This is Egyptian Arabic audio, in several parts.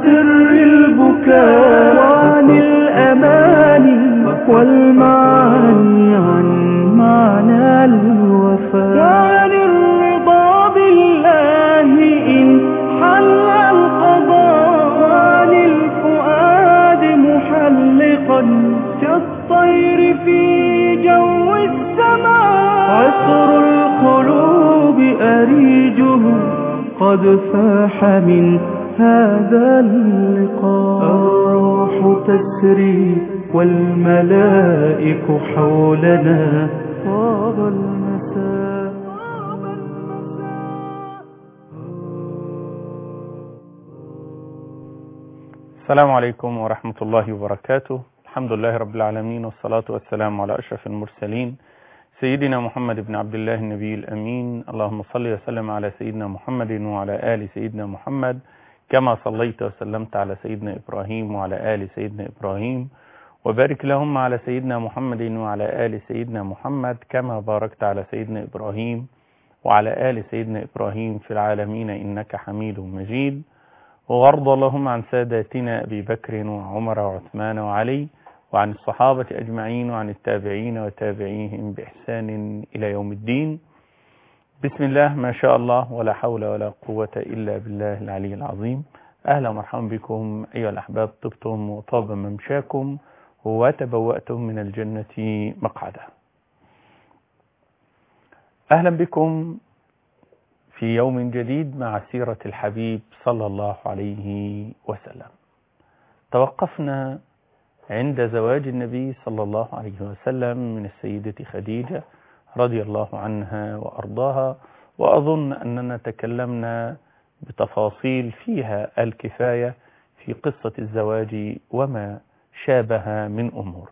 سر البكاء وعن الأماني والمعاني عن معنى الوفاء وعن الرضا بالله إن حل القضاء وعن الفؤاد محلقا كالطير في جو السماء عطر القلوب أريجه قد فاح من هذا اللقاء الروح تسري والملائك حولنا طاب المساء السلام عليكم ورحمة الله وبركاته الحمد لله رب العالمين والصلاة والسلام على أشرف المرسلين سيدنا محمد بن عبد الله النبي الأمين اللهم صل وسلم على سيدنا محمد وعلى آل سيدنا محمد كما صليت وسلمت على سيدنا إبراهيم وعلى آل سيدنا إبراهيم وبارك لهم على سيدنا محمد وعلى آل سيدنا محمد كما باركت على سيدنا إبراهيم وعلى آل سيدنا إبراهيم في العالمين إنك حميد مجيد وارض اللهم عن ساداتنا أبي بكر وعمر وعثمان وعلي وعن الصحابة أجمعين وعن التابعين وتابعيهم بإحسان إلى يوم الدين بسم الله ما شاء الله ولا حول ولا قوة إلا بالله العلي العظيم أهلا ومرحبا بكم أيها الأحباب طبتم وطاب ممشاكم وتبوأتم من الجنة مقعدا أهلا بكم في يوم جديد مع سيرة الحبيب صلى الله عليه وسلم توقفنا عند زواج النبي صلى الله عليه وسلم من السيدة خديجة رضي الله عنها وأرضاها وأظن أننا تكلمنا بتفاصيل فيها الكفاية في قصة الزواج وما شابه من أمور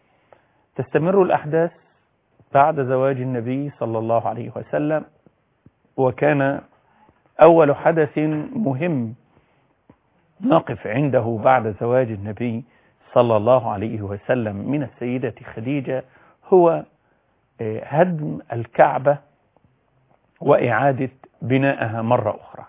تستمر الأحداث بعد زواج النبي صلى الله عليه وسلم وكان أول حدث مهم نقف عنده بعد زواج النبي صلى الله عليه وسلم من السيدة خديجة هو هدم الكعبة وإعادة بنائها مرة أخرى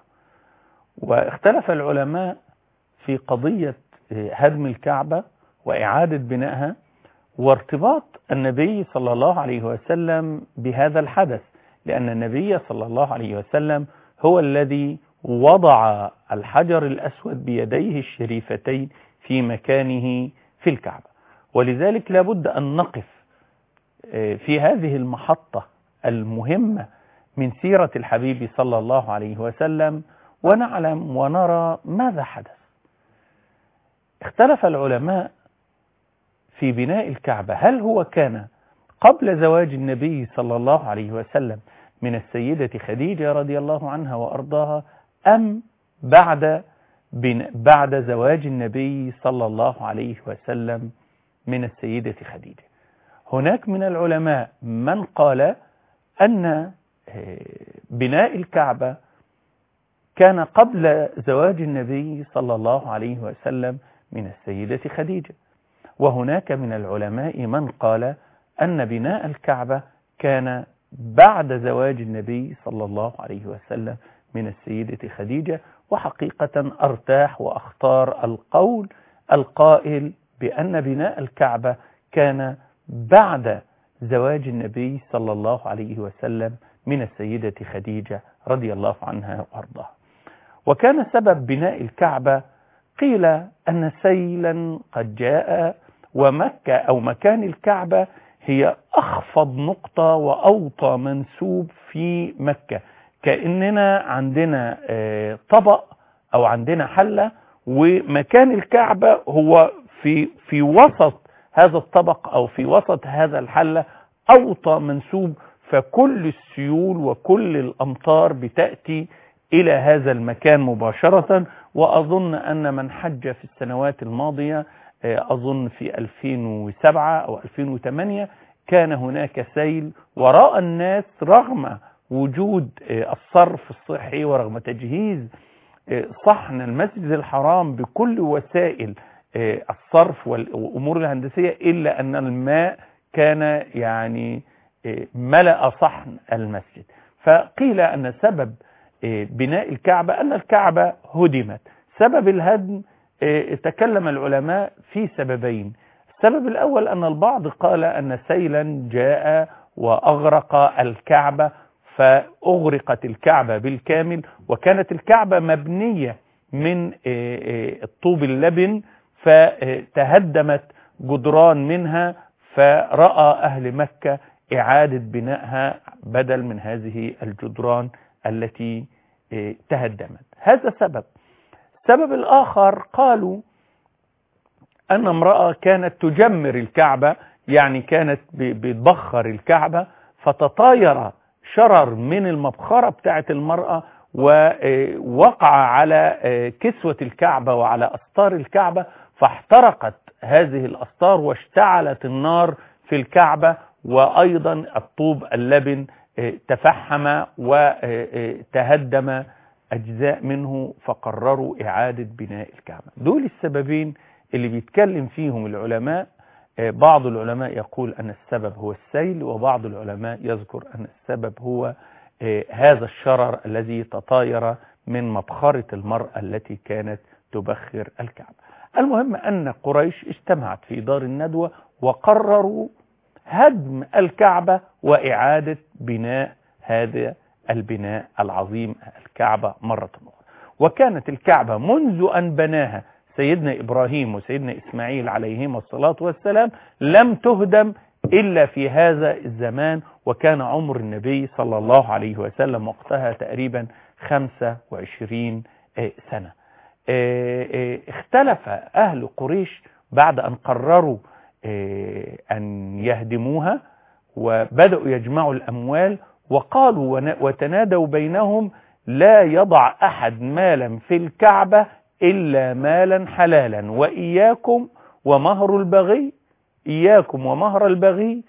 واختلف العلماء في قضية هدم الكعبة وإعادة بنائها وارتباط النبي صلى الله عليه وسلم بهذا الحدث لأن النبي صلى الله عليه وسلم هو الذي وضع الحجر الأسود بيديه الشريفتين في مكانه في الكعبة ولذلك لابد أن نقف في هذه المحطة المهمة من سيرة الحبيب صلى الله عليه وسلم ونعلم ونرى ماذا حدث اختلف العلماء في بناء الكعبة هل هو كان قبل زواج النبي صلى الله عليه وسلم من السيدة خديجة رضي الله عنها وأرضاها أم بعد بعد زواج النبي صلى الله عليه وسلم من السيدة خديجة هناك من العلماء من قال أن بناء الكعبة كان قبل زواج النبي صلى الله عليه وسلم من السيدة خديجة وهناك من العلماء من قال أن بناء الكعبة كان بعد زواج النبي صلى الله عليه وسلم من السيدة خديجة وحقيقة أرتاح وأختار القول القائل بأن بناء الكعبة كان بعد زواج النبي صلى الله عليه وسلم من السيدة خديجة رضي الله عنها وأرضاها وكان سبب بناء الكعبة قيل أن سيلا قد جاء ومكة أو مكان الكعبة هي أخفض نقطة وأوطى منسوب في مكة كأننا عندنا طبق أو عندنا حلة ومكان الكعبة هو في في وسط هذا الطبق أو في وسط هذا الحلة أوطى منسوب فكل السيول وكل الأمطار بتأتي إلى هذا المكان مباشرة وأظن أن من حج في السنوات الماضية أظن في 2007 أو 2008 كان هناك سيل وراء الناس رغم وجود الصرف الصحي ورغم تجهيز صحن المسجد الحرام بكل وسائل الصرف والأمور الهندسية إلا أن الماء كان يعني ملأ صحن المسجد فقيل أن سبب بناء الكعبة أن الكعبة هدمت سبب الهدم آه، تكلم العلماء في سببين السبب الأول أن البعض قال أن سيلا جاء وأغرق الكعبة فأغرقت الكعبة بالكامل وكانت الكعبة مبنية من آه، آه، الطوب اللبن فتهدمت جدران منها فرأى أهل مكة إعادة بنائها بدل من هذه الجدران التي آه، تهدمت هذا سبب السبب الآخر قالوا أن امرأة كانت تجمر الكعبة يعني كانت ب- بتبخر الكعبة فتطاير شرر من المبخرة بتاعت المرأة ووقع على آه، كسوة الكعبة وعلى أستار الكعبة فاحترقت هذه الأستار واشتعلت النار في الكعبة وأيضا الطوب اللبن آه، تفحم وتهدم أجزاء منه فقرروا إعادة بناء الكعبة دول السببين اللي بيتكلم فيهم العلماء آه، بعض العلماء يقول أن السبب هو السيل وبعض العلماء يذكر أن السبب هو آه، هذا الشرر الذي تطاير من مبخرة المرأة التي كانت تبخر الكعبة المهم أن قريش اجتمعت في دار الندوة وقرروا هدم الكعبة وإعادة بناء هذا البناء العظيم الكعبة مرة أخرى وكانت الكعبة منذ أن بناها سيدنا إبراهيم وسيدنا إسماعيل عليهما الصلاة والسلام لم تهدم إلا في هذا الزمان وكان عمر النبي صلى الله عليه وسلم وقتها تقريبا 25 آه، سنة آه، آه، اختلف أهل قريش بعد أن قرروا آه، أن يهدموها وبدأوا يجمعوا الأموال وقالوا ون- وتنادوا بينهم لا يضع أحد مالا في الكعبة إلا مالا حلالا وإياكم ومهر البغي إياكم ومهر البغي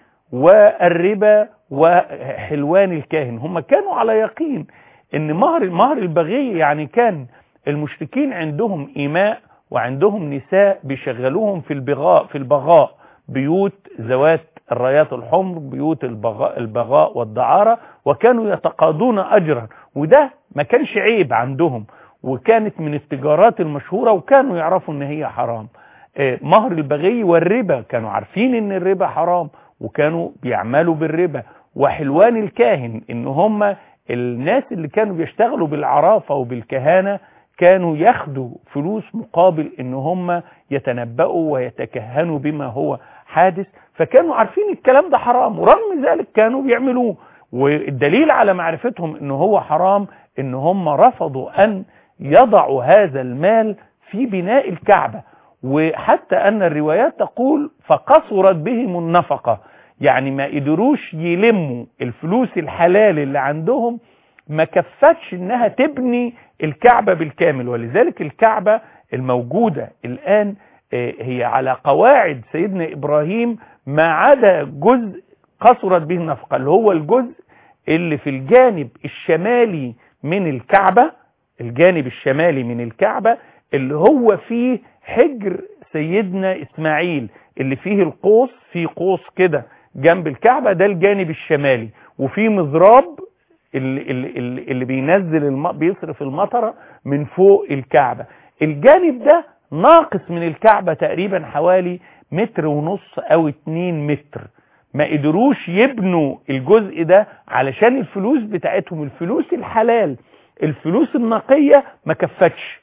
والربا وحلوان الكاهن هم كانوا على يقين ان مهر مهر البغي يعني كان المشركين عندهم إيماء وعندهم نساء بيشغلوهم في البغاء في البغاء بيوت ذوات الرايات الحمر بيوت البغاء, البغاء والدعارة وكانوا يتقاضون أجرا وده ما كانش عيب عندهم وكانت من التجارات المشهورة وكانوا يعرفوا ان هي حرام آه، مهر البغي والربا كانوا عارفين ان الربا حرام وكانوا بيعملوا بالربا وحلوان الكاهن ان هم الناس اللي كانوا بيشتغلوا بالعرافة وبالكهانة كانوا ياخدوا فلوس مقابل ان هم يتنبأوا ويتكهنوا بما هو حادث فكانوا عارفين الكلام ده حرام ورغم ذلك كانوا بيعملوه والدليل على معرفتهم ان هو حرام ان هم رفضوا ان يضعوا هذا المال في بناء الكعبة وحتى ان الروايات تقول فقصرت بهم النفقة يعني ما قدروش يلموا الفلوس الحلال اللي عندهم ما كفتش انها تبني الكعبة بالكامل ولذلك الكعبة الموجودة الآن آه، هي على قواعد سيدنا إبراهيم ما عدا جزء قصرت به النفقة اللي هو الجزء اللي في الجانب الشمالي من الكعبة الجانب الشمالي من الكعبة اللي هو فيه حجر سيدنا إسماعيل اللي فيه القوس فيه قوس كده جنب الكعبة ده الجانب الشمالي وفيه مزراب اللي, اللي, اللي بينزل الم... بيصرف المطره من فوق الكعبة الجانب ده ناقص من الكعبة تقريبا حوالي متر ونص او اتنين متر ما قدروش يبنوا الجزء ده علشان الفلوس بتاعتهم الفلوس الحلال الفلوس النقية ما كفتش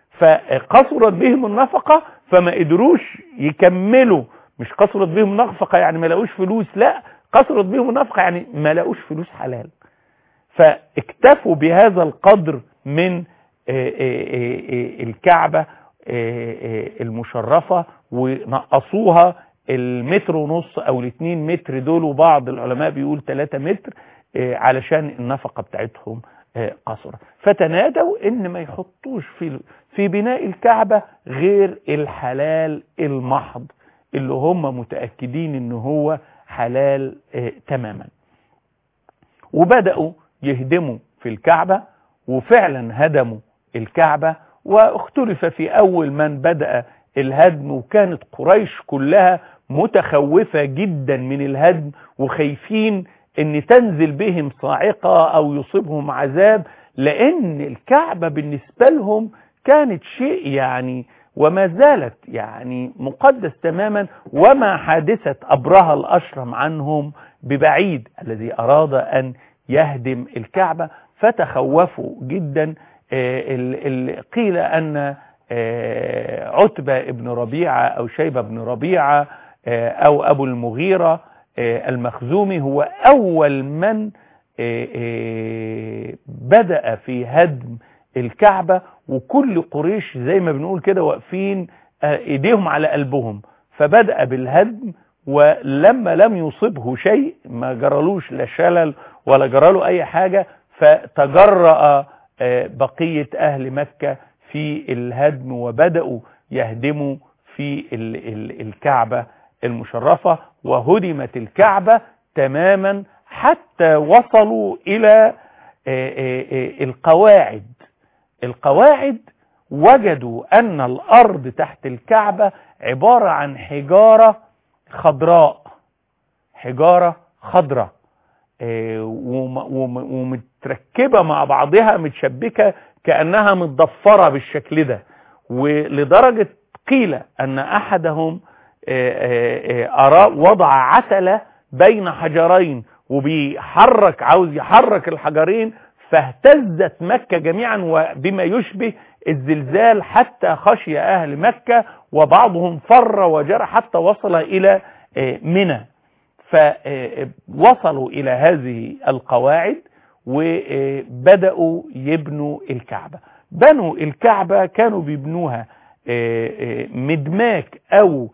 فقصرت بهم النفقة فما قدروش يكملوا مش قصرت بهم النفقة يعني ما لقوش فلوس لا قصرت بهم النفقة يعني ما لقوش فلوس حلال فاكتفوا بهذا القدر من آه، آه، آه، الكعبة آه، آه، المشرفة ونقصوها المتر ونص او الاتنين متر دول وبعض العلماء بيقول 3 متر آه، علشان النفقة بتاعتهم آه، قصرة فتنادوا ان ما يحطوش في في بناء الكعبة غير الحلال المحض اللي هم متأكدين ان هو حلال آه، تماما وبدأوا يهدموا في الكعبة وفعلا هدموا الكعبة واختلف في أول من بدأ الهدم وكانت قريش كلها متخوفة جدا من الهدم وخايفين ان تنزل بهم صاعقة او يصيبهم عذاب لان الكعبة بالنسبة لهم كانت شيء يعني وما زالت يعني مقدس تماما وما حادثة أبرهة الأشرم عنهم ببعيد الذي أراد أن يهدم الكعبة فتخوفوا جدا قيل أن عتبة ابن ربيعة أو شيبة بن ربيعة أو أبو المغيرة المخزومي هو أول من بدأ في هدم الكعبة وكل قريش زي ما بنقول كده واقفين ايديهم على قلبهم فبدأ بالهدم ولما لم يصبه شيء ما جرالوش لا شلل ولا جراله اي حاجة فتجرأ بقية اهل مكة في الهدم وبدأوا يهدموا في الكعبة المشرفة وهدمت الكعبة تماما حتى وصلوا الى القواعد القواعد وجدوا ان الارض تحت الكعبة عبارة عن حجارة خضراء حجارة خضراء ومتركبة مع بعضها متشبكة كأنها متضفرة بالشكل ده ولدرجة قيل ان احدهم وضع عتلة بين حجرين وبيحرك عاوز يحرك الحجرين فاهتزت مكة جميعا وبما يشبه الزلزال حتى خشي أهل مكة وبعضهم فر وجرى حتى وصل إلى منى فوصلوا إلى هذه القواعد وبدأوا يبنوا الكعبة بنوا الكعبة كانوا بيبنوها مدماك أو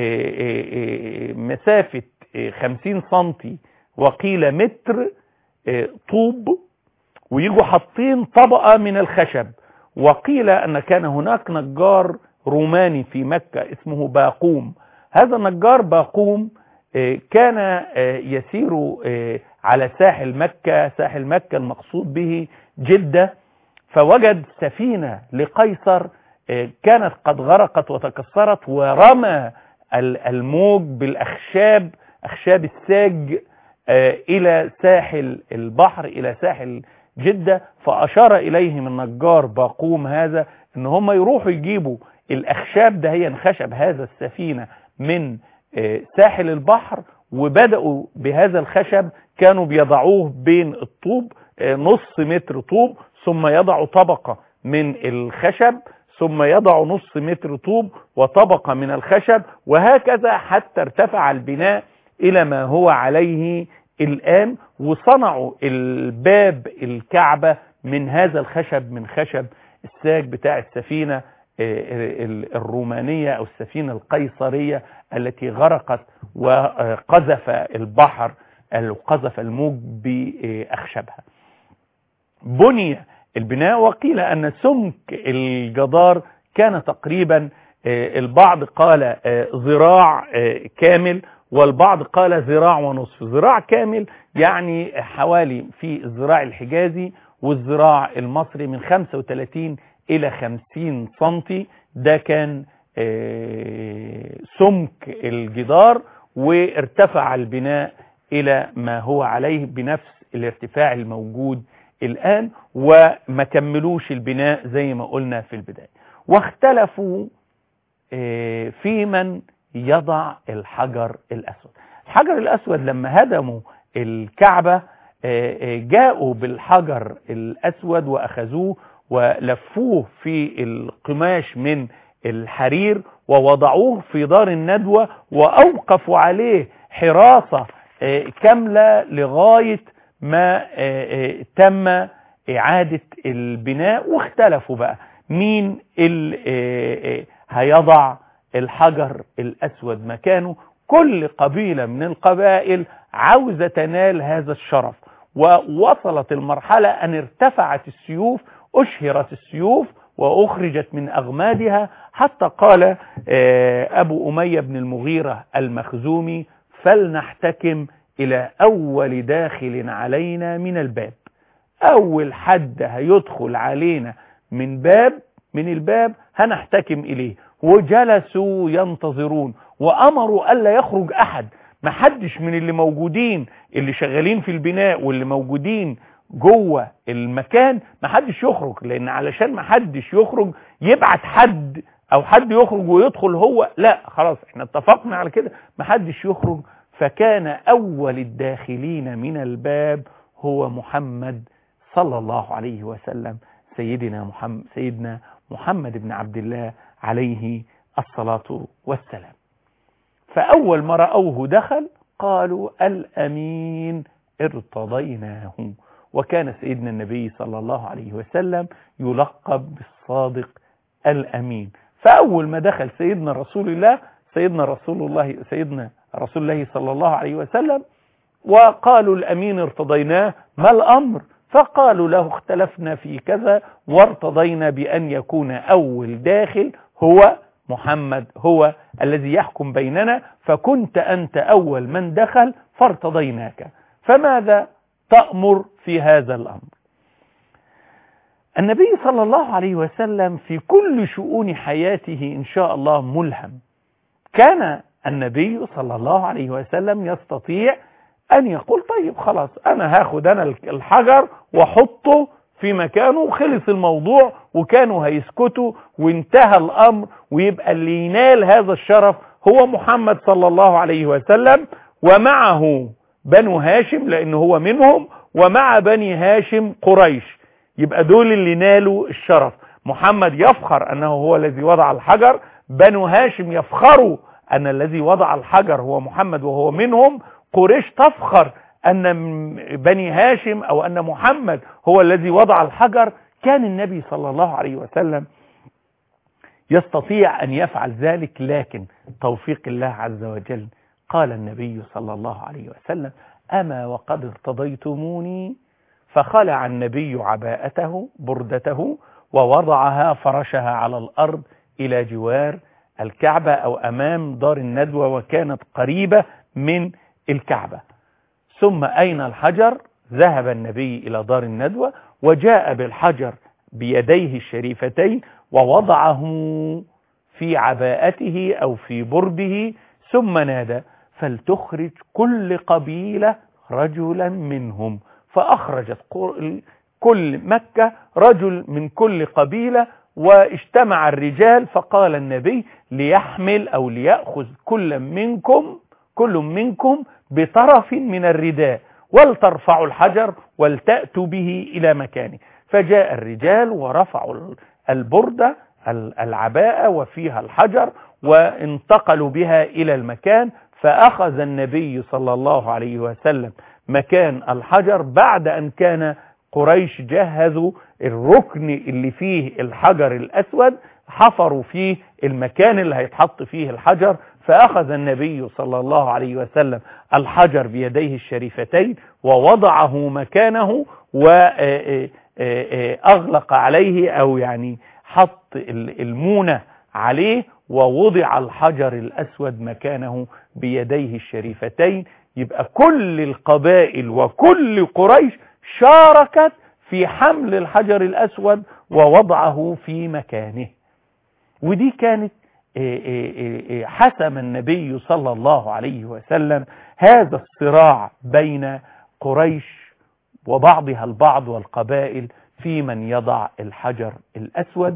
مسافة خمسين سنتي وقيل متر طوب ويجوا حاطين طبقة من الخشب وقيل أن كان هناك نجار روماني في مكة اسمه باقوم هذا النجار باقوم كان يسير على ساحل مكة ساحل مكة المقصود به جدة فوجد سفينة لقيصر كانت قد غرقت وتكسرت ورمى الموج بالأخشاب أخشاب الساج إلى ساحل البحر إلى ساحل جدة فأشار إليهم النجار باقوم هذا ان هم يروحوا يجيبوا الأخشاب ده هي خشب هذا السفينة من ساحل البحر وبدأوا بهذا الخشب كانوا بيضعوه بين الطوب نص متر طوب ثم يضعوا طبقة من الخشب ثم يضعوا نص متر طوب وطبقة من الخشب وهكذا حتى ارتفع البناء إلى ما هو عليه الآن وصنعوا الباب الكعبة من هذا الخشب من خشب الساج بتاع السفينة الرومانية أو السفينة القيصرية التي غرقت وقذف البحر قذف الموج بأخشبها بني البناء وقيل أن سمك الجدار كان تقريبا البعض قال ذراع كامل والبعض قال ذراع ونصف ذراع كامل يعني حوالي في الذراع الحجازي والذراع المصري من 35 إلى 50 سنتي ده كان سمك الجدار وارتفع البناء إلى ما هو عليه بنفس الارتفاع الموجود الآن وما كملوش البناء زي ما قلنا في البداية واختلفوا في من يضع الحجر الأسود الحجر الأسود لما هدموا الكعبة جاءوا بالحجر الأسود وأخذوه ولفوه في القماش من الحرير ووضعوه في دار الندوة وأوقفوا عليه حراسة كاملة لغاية ما تم إعادة البناء واختلفوا بقى مين اللي هيضع الحجر الأسود مكانه كل قبيلة من القبائل عاوزة تنال هذا الشرف ووصلت المرحلة أن ارتفعت السيوف أشهرت السيوف وأخرجت من أغمادها حتى قال أبو أمية بن المغيرة المخزومي فلنحتكم إلى أول داخل علينا من الباب أول حد هيدخل علينا من باب من الباب هنحتكم إليه وجلسوا ينتظرون وأمروا ألا يخرج أحد ما حدش من اللي موجودين اللي شغالين في البناء واللي موجودين جوه المكان محدش يخرج لان علشان محدش يخرج يبعت حد او حد يخرج ويدخل هو لا خلاص احنا اتفقنا على كده محدش يخرج فكان اول الداخلين من الباب هو محمد صلى الله عليه وسلم سيدنا محمد سيدنا محمد بن عبد الله عليه الصلاة والسلام فأول ما رأوه دخل قالوا الأمين ارتضيناه وكان سيدنا النبي صلى الله عليه وسلم يلقب بالصادق الأمين فأول ما دخل سيدنا رسول الله سيدنا رسول الله سيدنا رسول الله صلى الله عليه وسلم وقالوا الأمين ارتضيناه ما الأمر فقالوا له اختلفنا في كذا وارتضينا بأن يكون أول داخل هو محمد هو الذي يحكم بيننا فكنت أنت أول من دخل فارتضيناك فماذا تأمر في هذا الأمر النبي صلى الله عليه وسلم في كل شؤون حياته إن شاء الله ملهم كان النبي صلى الله عليه وسلم يستطيع أن يقول طيب خلاص أنا هاخد أنا الحجر وحطه في مكانه وخلص الموضوع وكانوا هيسكتوا وانتهى الأمر ويبقى اللي ينال هذا الشرف هو محمد صلى الله عليه وسلم ومعه بنو هاشم لأنه هو منهم ومع بني هاشم قريش يبقى دول اللي نالوا الشرف محمد يفخر أنه هو الذي وضع الحجر بنو هاشم يفخروا أن الذي وضع الحجر هو محمد وهو منهم قريش تفخر أن بني هاشم أو أن محمد هو الذي وضع الحجر كان النبي صلى الله عليه وسلم يستطيع أن يفعل ذلك لكن توفيق الله عز وجل قال النبي صلى الله عليه وسلم أما وقد ارتضيتموني فخلع النبي عباءته بردته ووضعها فرشها على الأرض إلى جوار الكعبة أو أمام دار الندوة وكانت قريبة من الكعبة ثم أين الحجر ذهب النبي إلى دار الندوة وجاء بالحجر بيديه الشريفتين ووضعه في عباءته أو في برده ثم نادى فلتخرج كل قبيلة رجلا منهم فأخرجت كل مكة رجل من كل قبيلة واجتمع الرجال فقال النبي ليحمل أو ليأخذ كل منكم كل منكم بطرف من الرداء ولترفعوا الحجر ولتأتوا به إلى مكانه فجاء الرجال ورفعوا البردة العباءة وفيها الحجر وانتقلوا بها إلى المكان فأخذ النبي صلى الله عليه وسلم مكان الحجر بعد أن كان قريش جهزوا الركن اللي فيه الحجر الأسود حفروا فيه المكان اللي هيتحط فيه الحجر فأخذ النبي صلى الله عليه وسلم الحجر بيديه الشريفتين ووضعه مكانه وأغلق عليه أو يعني حط المونة عليه ووضع الحجر الأسود مكانه بيديه الشريفتين يبقى كل القبائل وكل قريش شاركت في حمل الحجر الأسود ووضعه في مكانه ودي كانت حسم النبي صلى الله عليه وسلم هذا الصراع بين قريش وبعضها البعض والقبائل في من يضع الحجر الأسود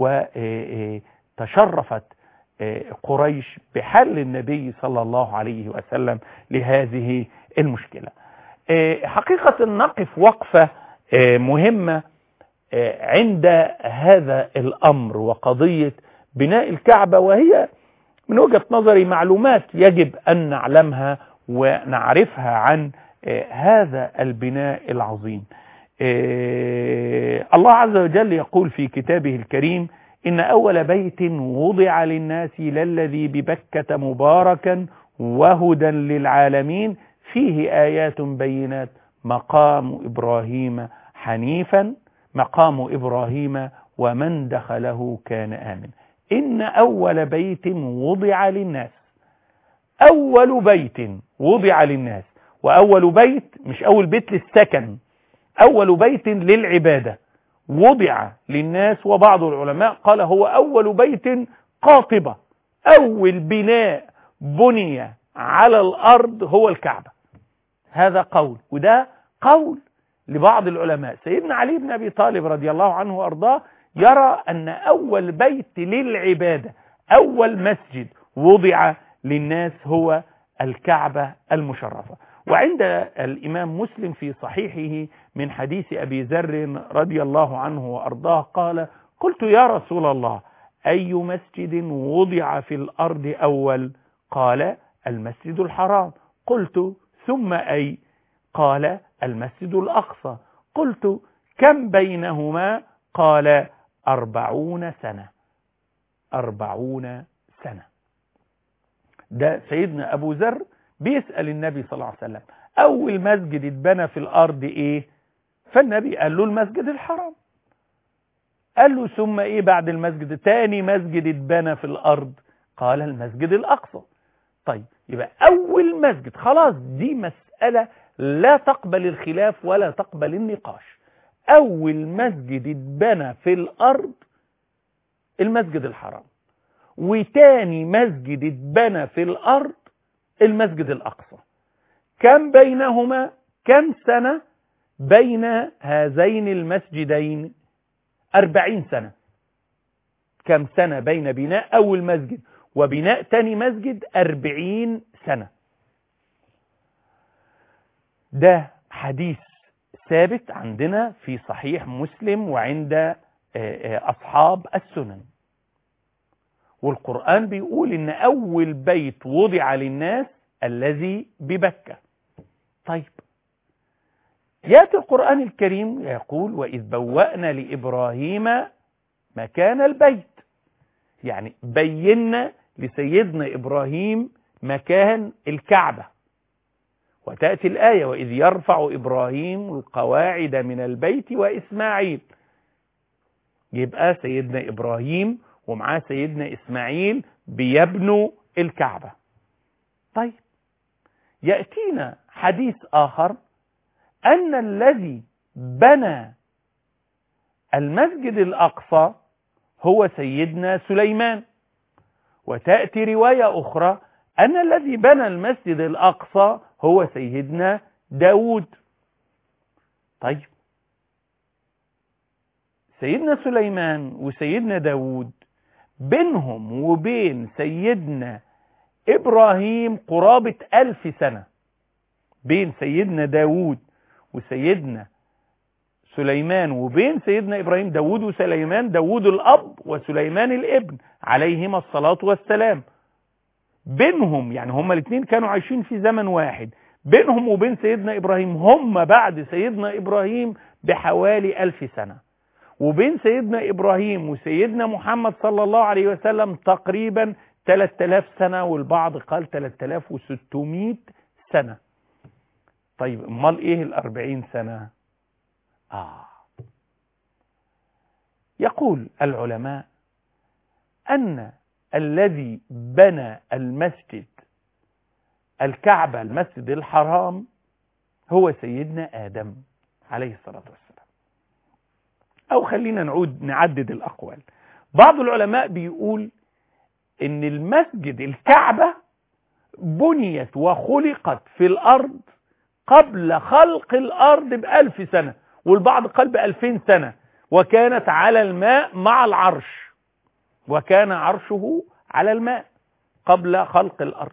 وتشرفت قريش بحل النبي صلى الله عليه وسلم لهذه المشكلة حقيقة نقف وقفة مهمة عند هذا الأمر وقضية بناء الكعبة وهي من وجهة نظري معلومات يجب أن نعلمها ونعرفها عن هذا البناء العظيم الله عز وجل يقول في كتابه الكريم إن أول بيت وضع للناس للذي ببكة مباركا وهدى للعالمين فيه آيات بينات مقام إبراهيم حنيفا مقام إبراهيم ومن دخله كان آمن إن أول بيت وضع للناس أول بيت وضع للناس وأول بيت مش أول بيت للسكن أول بيت للعبادة وضع للناس وبعض العلماء قال هو أول بيت قاطبة أول بناء بني على الأرض هو الكعبة هذا قول وده قول لبعض العلماء سيدنا علي بن أبي طالب رضي الله عنه وأرضاه يرى أن أول بيت للعبادة أول مسجد وضع للناس هو الكعبة المشرفة وعند الإمام مسلم في صحيحه من حديث أبي ذر رضي الله عنه وأرضاه قال قلت يا رسول الله أي مسجد وضع في الأرض أول قال المسجد الحرام قلت ثم أي قال المسجد الأقصى قلت كم بينهما قال أربعون سنة أربعون سنة ده سيدنا أبو ذر بيسأل النبي صلى الله عليه وسلم أول مسجد اتبنى في الأرض إيه فالنبي قال له المسجد الحرام قال له ثم إيه بعد المسجد تاني مسجد اتبنى في الأرض قال المسجد الأقصى طيب يبقى أول مسجد خلاص دي مسألة لا تقبل الخلاف ولا تقبل النقاش أول مسجد اتبنى في الأرض المسجد الحرام وتاني مسجد اتبنى في الأرض المسجد الأقصى كم بينهما كم سنة بين هذين المسجدين أربعين سنة كم سنة بين بناء أول مسجد وبناء تاني مسجد أربعين سنة ده حديث ثابت عندنا في صحيح مسلم وعند أصحاب السنن والقرآن بيقول إن أول بيت وضع للناس الذي ببكة طيب يأتي القرآن الكريم يقول وإذ بوأنا لإبراهيم مكان البيت يعني بينا لسيدنا إبراهيم مكان الكعبة وتأتي الآية وإذ يرفع إبراهيم القواعد من البيت وإسماعيل يبقى سيدنا إبراهيم ومعاه سيدنا إسماعيل بيبنوا الكعبة طيب يأتينا حديث آخر أن الذي بنى المسجد الأقصى هو سيدنا سليمان وتأتي رواية أخرى أن الذي بنى المسجد الأقصى هو سيدنا داود طيب سيدنا سليمان وسيدنا داود بينهم وبين سيدنا إبراهيم قرابة ألف سنة بين سيدنا داود وسيدنا سليمان وبين سيدنا إبراهيم داود وسليمان داود الأب وسليمان الابن عليهما الصلاة والسلام بينهم يعني هما الاثنين كانوا عايشين في زمن واحد بينهم وبين سيدنا إبراهيم هم بعد سيدنا إبراهيم بحوالي ألف سنة وبين سيدنا إبراهيم وسيدنا محمد صلى الله عليه وسلم تقريبا 3000 سنة والبعض قال 3600 سنة طيب امال ايه الأربعين سنة آه يقول العلماء أن الذي بنى المسجد الكعبة المسجد الحرام هو سيدنا آدم عليه الصلاة والسلام أو خلينا نعود نعدد الأقوال بعض العلماء بيقول ان المسجد الكعبة بنيت وخلقت في الأرض قبل خلق الأرض بألف سنة والبعض قال بألفين سنة وكانت على الماء مع العرش وكان عرشه على الماء قبل خلق الأرض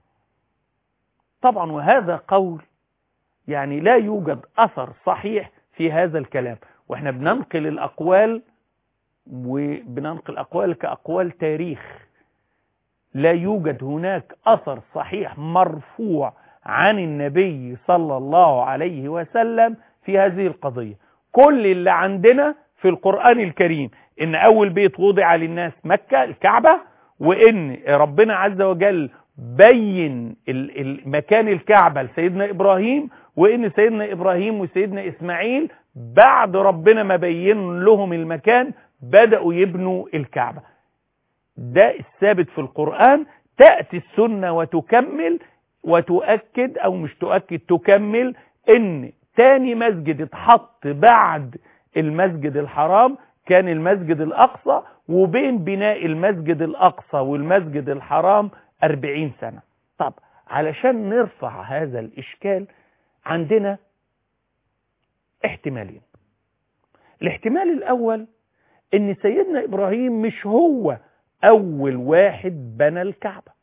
طبعا وهذا قول يعني لا يوجد أثر صحيح في هذا الكلام واحنا بننقل الأقوال وبننقل أقوال كأقوال تاريخ لا يوجد هناك أثر صحيح مرفوع عن النبي صلى الله عليه وسلم في هذه القضية كل اللي عندنا في القرآن الكريم إن أول بيت وضع للناس مكة الكعبة وإن ربنا عز وجل بين مكان الكعبة لسيدنا إبراهيم وإن سيدنا إبراهيم وسيدنا إسماعيل بعد ربنا ما بين لهم المكان بدأوا يبنوا الكعبة ده الثابت في القرآن تأتي السنة وتكمل وتؤكد أو مش تؤكد تكمل إن تاني مسجد اتحط بعد المسجد الحرام كان المسجد الأقصى وبين بناء المسجد الأقصى والمسجد الحرام أربعين سنة طب علشان نرفع هذا الإشكال عندنا احتمالين الاحتمال الأول ان سيدنا إبراهيم مش هو أول واحد بنى الكعبة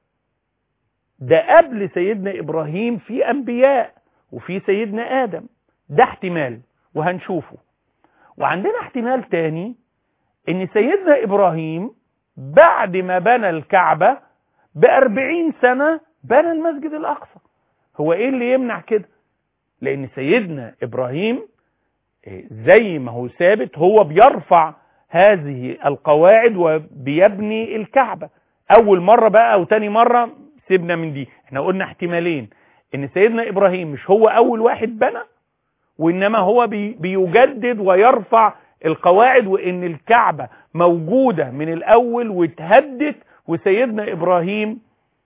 ده قبل سيدنا إبراهيم في أنبياء وفي سيدنا آدم ده احتمال وهنشوفه وعندنا احتمال تاني ان سيدنا إبراهيم بعد ما بنى الكعبة بأربعين سنة بنى المسجد الأقصى هو ايه اللي يمنع كده لان سيدنا إبراهيم زي ما هو ثابت هو بيرفع هذه القواعد وبيبني الكعبة اول مرة بقى او تاني مرة سيبنا من دي احنا قلنا احتمالين ان سيدنا ابراهيم مش هو اول واحد بنى وانما هو بي بيجدد ويرفع القواعد وان الكعبة موجودة من الاول واتهدت وسيدنا ابراهيم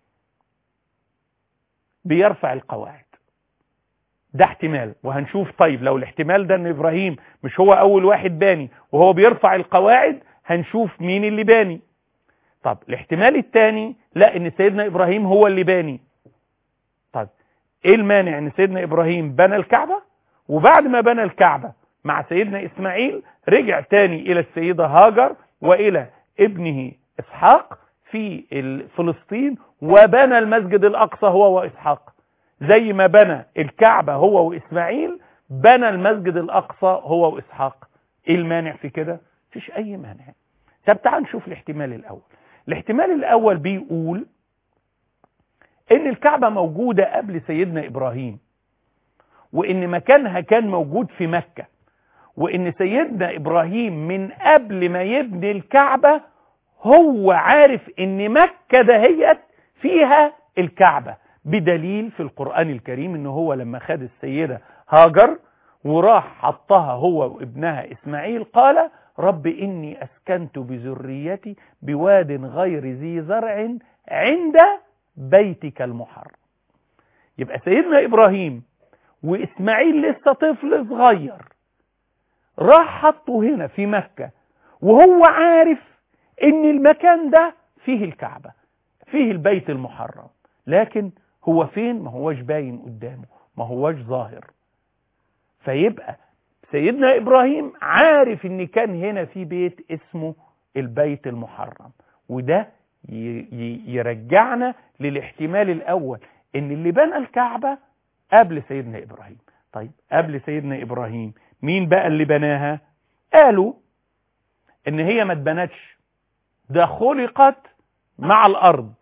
بيرفع القواعد ده احتمال وهنشوف طيب لو الاحتمال ده ان ابراهيم مش هو اول واحد باني وهو بيرفع القواعد هنشوف مين اللي باني طب الاحتمال الثاني لا ان سيدنا ابراهيم هو اللي باني طب ايه المانع ان سيدنا ابراهيم بنى الكعبة وبعد ما بنى الكعبة مع سيدنا اسماعيل رجع تاني الى السيدة هاجر والى ابنه اسحاق في فلسطين وبنى المسجد الاقصى هو واسحاق زي ما بنى الكعبة هو واسماعيل بنى المسجد الاقصى هو واسحاق ايه المانع في كده مفيش اي مانع طب تعال نشوف الاحتمال الاول الاحتمال الاول بيقول ان الكعبة موجودة قبل سيدنا ابراهيم وان مكانها كان موجود في مكة وان سيدنا ابراهيم من قبل ما يبني الكعبة هو عارف ان مكة دهيت فيها الكعبة بدليل في القرآن الكريم ان هو لما خد السيدة هاجر وراح حطها هو وابنها اسماعيل قال رب اني اسكنت بذريتي بواد غير ذي زرع عند بيتك المحرم يبقى سيدنا ابراهيم واسماعيل لسه طفل صغير راح حطه هنا في مكة وهو عارف ان المكان ده فيه الكعبة فيه البيت المحرم لكن هو فين ما هوش باين قدامه ما هوش ظاهر فيبقى سيدنا ابراهيم عارف ان كان هنا في بيت اسمه البيت المحرم وده يرجعنا للاحتمال الاول ان اللي بنى الكعبة قبل سيدنا ابراهيم طيب قبل سيدنا ابراهيم مين بقى اللي بناها قالوا ان هي ما اتبنتش ده خلقت مع الارض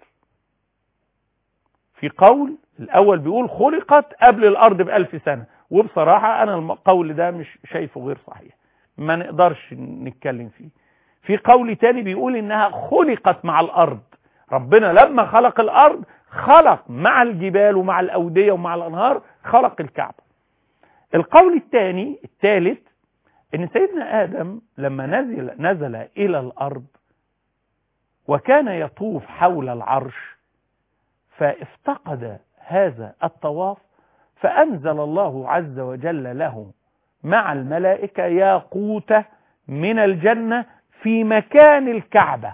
في قول الاول بيقول خلقت قبل الارض بألف سنة وبصراحة انا القول ده مش شايفه غير صحيح ما نقدرش نتكلم فيه في قول تاني بيقول انها خلقت مع الارض ربنا لما خلق الارض خلق مع الجبال ومع الاودية ومع الانهار خلق الكعبة القول الثاني الثالث ان سيدنا ادم لما نزل نزل الى الارض وكان يطوف حول العرش فافتقد هذا الطواف فانزل الله عز وجل له مع الملائكة ياقوتة من الجنة في مكان الكعبة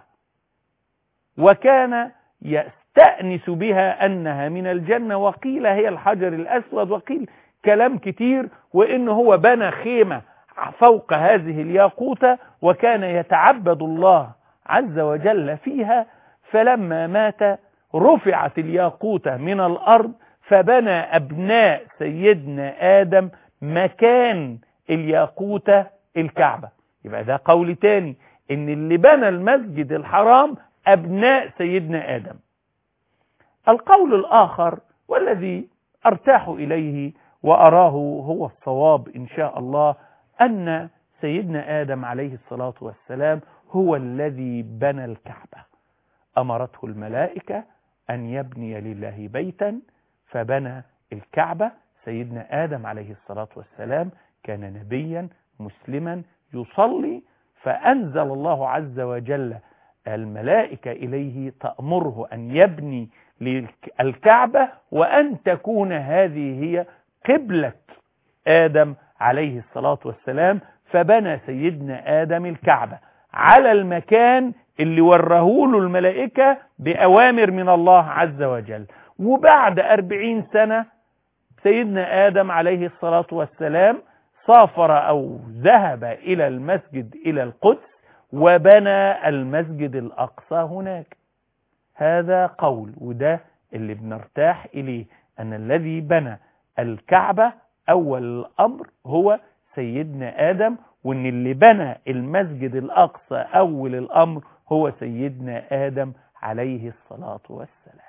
وكان يستأنس بها أنها من الجنة وقيل هي الحجر الأسود وقيل كلام كتير وإن هو بنى خيمة فوق هذه الياقوتة وكان يتعبد الله عز وجل فيها فلما مات رفعت الياقوتة من الأرض فبنى أبناء سيدنا آدم مكان الياقوتة الكعبة يبقى ده قول تاني ان اللي بنى المسجد الحرام أبناء سيدنا آدم القول الآخر والذي أرتاح إليه وأراه هو الصواب إن شاء الله أن سيدنا آدم عليه الصلاة والسلام هو الذي بنى الكعبة أمرته الملائكة أن يبني لله بيتا فبنى الكعبة سيدنا آدم عليه الصلاة والسلام كان نبيا مسلما يصلي فأنزل الله عز وجل الملائكة إليه تأمره أن يبني الكعبة وأن تكون هذه هي قبلة آدم عليه الصلاة والسلام فبنى سيدنا آدم الكعبة على المكان اللي ورهوله الملائكة بأوامر من الله عز وجل وبعد أربعين سنة سيدنا آدم عليه الصلاة والسلام سافر أو ذهب إلى المسجد إلى القدس وبنى المسجد الأقصى هناك هذا قول وده اللي بنرتاح إليه أن الذي بنى الكعبة أول الأمر هو سيدنا آدم وأن اللي بنى المسجد الأقصى أول الأمر هو سيدنا آدم عليه الصلاة والسلام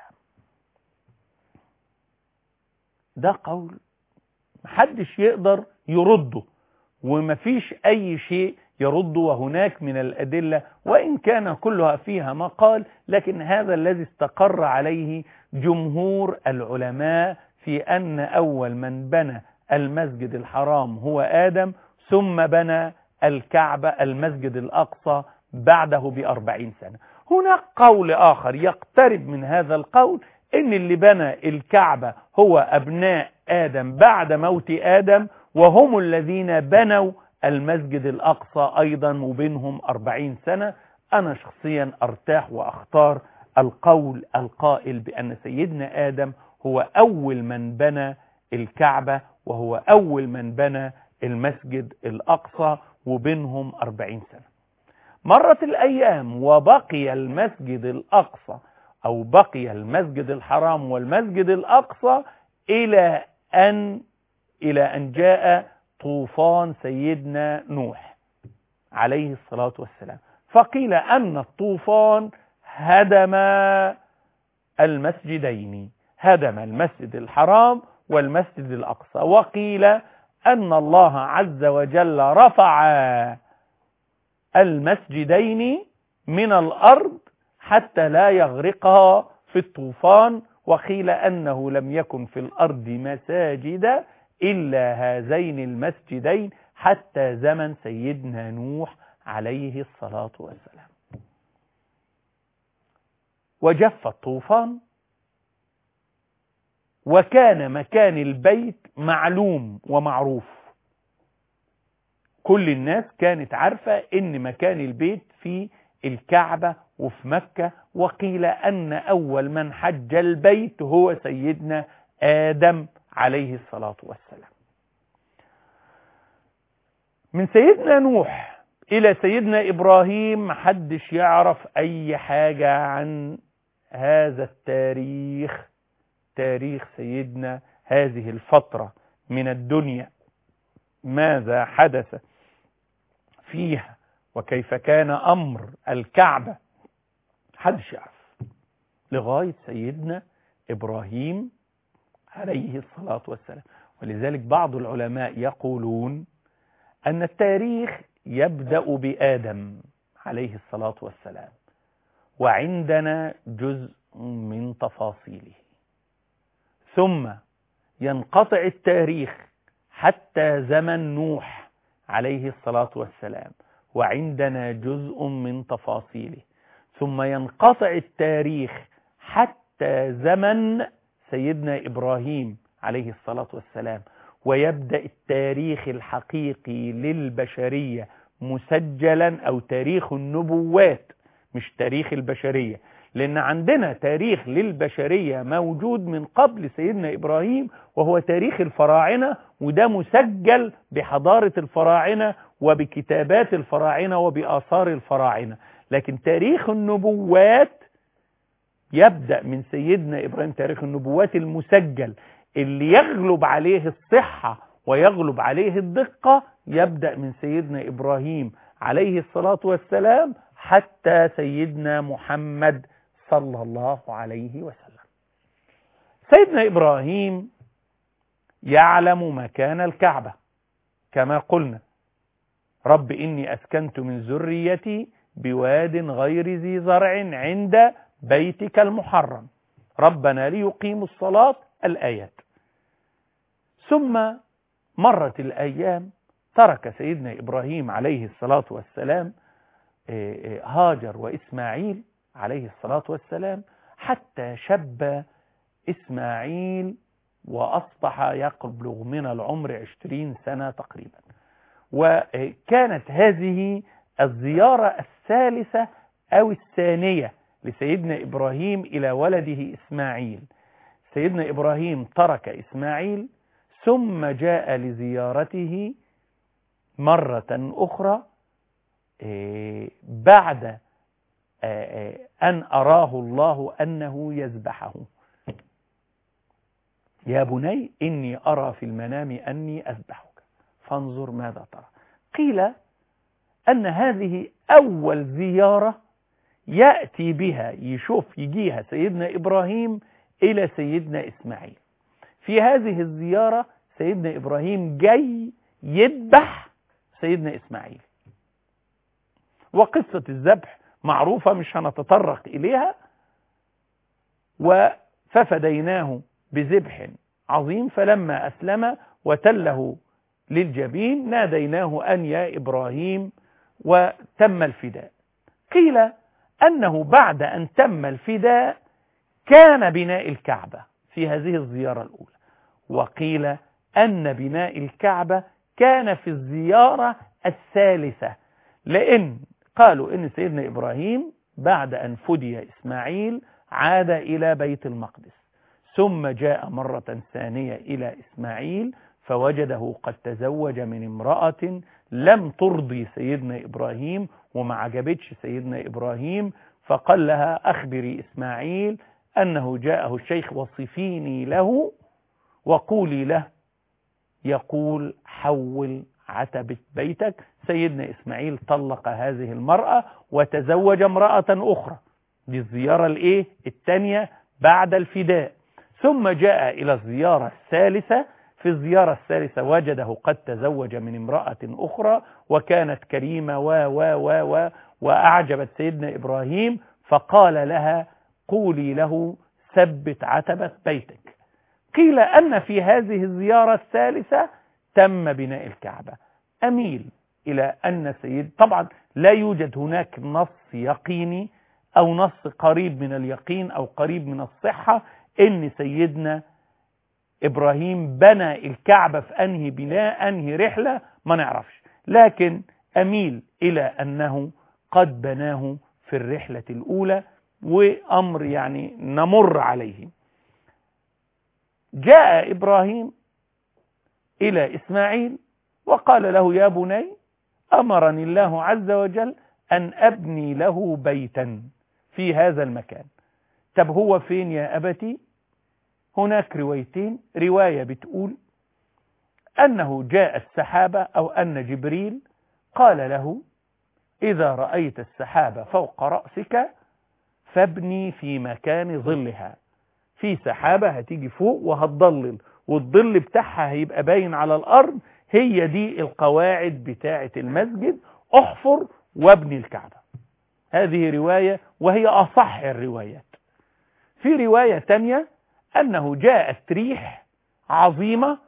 ده قول محدش يقدر يرده ومفيش أي شيء يرد وهناك من الأدلة وإن كان كلها فيها مقال لكن هذا الذي استقر عليه جمهور العلماء في أن أول من بنى المسجد الحرام هو آدم ثم بنى الكعبة المسجد الأقصى بعده بأربعين سنة هناك قول آخر يقترب من هذا القول إن اللي بنى الكعبة هو أبناء آدم بعد موت آدم وهم الذين بنوا المسجد الأقصى أيضا وبينهم أربعين سنة أنا شخصيا أرتاح وأختار القول القائل بأن سيدنا آدم هو أول من بنى الكعبة وهو أول من بنى المسجد الأقصى وبينهم أربعين سنة مرت الأيام وبقي المسجد الأقصى أو بقي المسجد الحرام والمسجد الأقصى إلى أن إلى أن جاء طوفان سيدنا نوح عليه الصلاة والسلام فقيل أن الطوفان هدم المسجدين هدم المسجد الحرام والمسجد الأقصى وقيل أن الله عز وجل رفع المسجدين من الأرض حتى لا يغرقها في الطوفان وقيل أنه لم يكن في الأرض مساجد إلا هذين المسجدين حتى زمن سيدنا نوح عليه الصلاة والسلام وجف الطوفان وكان مكان البيت معلوم ومعروف كل الناس كانت عارفة ان مكان البيت في الكعبة وفي مكة وقيل ان اول من حج البيت هو سيدنا آدم عليه الصلاة والسلام من سيدنا نوح إلى سيدنا إبراهيم محدش يعرف أي حاجة عن هذا التاريخ تاريخ سيدنا هذه الفترة من الدنيا ماذا حدث فيها وكيف كان أمر الكعبة محدش يعرف لغاية سيدنا إبراهيم عليه الصلاة والسلام ولذلك بعض العلماء يقولون أن التاريخ يبدأ بآدم عليه الصلاة والسلام وعندنا جزء من تفاصيله ثم ينقطع التاريخ حتى زمن نوح عليه الصلاة والسلام وعندنا جزء من تفاصيله ثم ينقطع التاريخ حتى زمن سيدنا إبراهيم عليه الصلاة والسلام ويبدأ التاريخ الحقيقي للبشرية مسجلا أو تاريخ النبوات مش تاريخ البشرية لأن عندنا تاريخ للبشرية موجود من قبل سيدنا إبراهيم وهو تاريخ الفراعنة وده مسجل بحضارة الفراعنة وبكتابات الفراعنة وبآثار الفراعنة لكن تاريخ النبوات يبدأ من سيدنا إبراهيم تاريخ النبوات المسجل اللي يغلب عليه الصحة ويغلب عليه الدقة يبدأ من سيدنا إبراهيم عليه الصلاة والسلام حتى سيدنا محمد صلى الله عليه وسلم سيدنا إبراهيم يعلم مكان الكعبة كما قلنا رب إني أسكنت من ذريتي بواد غير ذي زرع عند بيتك المحرم ربنا ليقيموا الصلاة الآيات ثم مرت الأيام ترك سيدنا إبراهيم عليه الصلاة والسلام هاجر وإسماعيل عليه الصلاة والسلام حتى شب إسماعيل وأصبح يقبلغ من العمر عشرين سنة تقريبا وكانت هذه الزيارة الثالثة أو الثانية لسيدنا إبراهيم إلى ولده إسماعيل سيدنا إبراهيم ترك إسماعيل ثم جاء لزيارته مرة أخرى بعد أن أراه الله أنه يذبحه يا بني إني أرى في المنام أني أذبحك فانظر ماذا ترى قيل أن هذه أول زيارة يأتي بها يشوف يجيها سيدنا إبراهيم إلى سيدنا إسماعيل في هذه الزيارة سيدنا إبراهيم جاي يذبح سيدنا إسماعيل وقصة الذبح معروفة مش هنتطرق إليها ففديناه بذبح عظيم فلما أسلم وتله للجبين ناديناه أن يا إبراهيم وتم الفداء قيل أنه بعد أن تم الفداء كان بناء الكعبة في هذه الزيارة الأولى وقيل أن بناء الكعبة كان في الزيارة الثالثة لأن قالوا إن سيدنا إبراهيم بعد أن فدي إسماعيل عاد إلى بيت المقدس ثم جاء مرة ثانية إلى إسماعيل فوجده قد تزوج من امرأة لم ترضي سيدنا إبراهيم وما عجبتش سيدنا إبراهيم فقال لها أخبري إسماعيل أنه جاءه الشيخ وصفيني له وقولي له يقول حول عتبة بيتك سيدنا إسماعيل طلق هذه المرأة وتزوج امرأة أخرى دي الزيارة الإيه الثانية بعد الفداء ثم جاء إلى الزيارة الثالثة في الزيارة الثالثة وجده قد تزوج من امرأة أخرى وكانت كريمة و و و و وأعجبت سيدنا إبراهيم فقال لها قولي له ثبت عتبة بيتك قيل أن في هذه الزيارة الثالثة تم بناء الكعبة أميل إلى أن سيد طبعا لا يوجد هناك نص يقيني أو نص قريب من اليقين أو قريب من الصحة إن سيدنا إبراهيم بنى الكعبة في أنهي بناء أنهي رحلة ما نعرفش لكن أميل إلى أنه قد بناه في الرحلة الأولى وأمر يعني نمر عليه جاء إبراهيم إلى إسماعيل وقال له يا بني أمرني الله عز وجل أن أبني له بيتا في هذا المكان طب هو فين يا أبتي هناك روايتين رواية بتقول أنه جاء السحابة أو أن جبريل قال له إذا رأيت السحابة فوق رأسك فابني في مكان ظلها في سحابة هتيجي فوق وهتضلل والظل بتاعها هيبقى باين على الأرض هي دي القواعد بتاعة المسجد احفر وابني الكعبة هذه رواية وهي أصح الروايات في رواية تانية أنه جاءت ريح عظيمة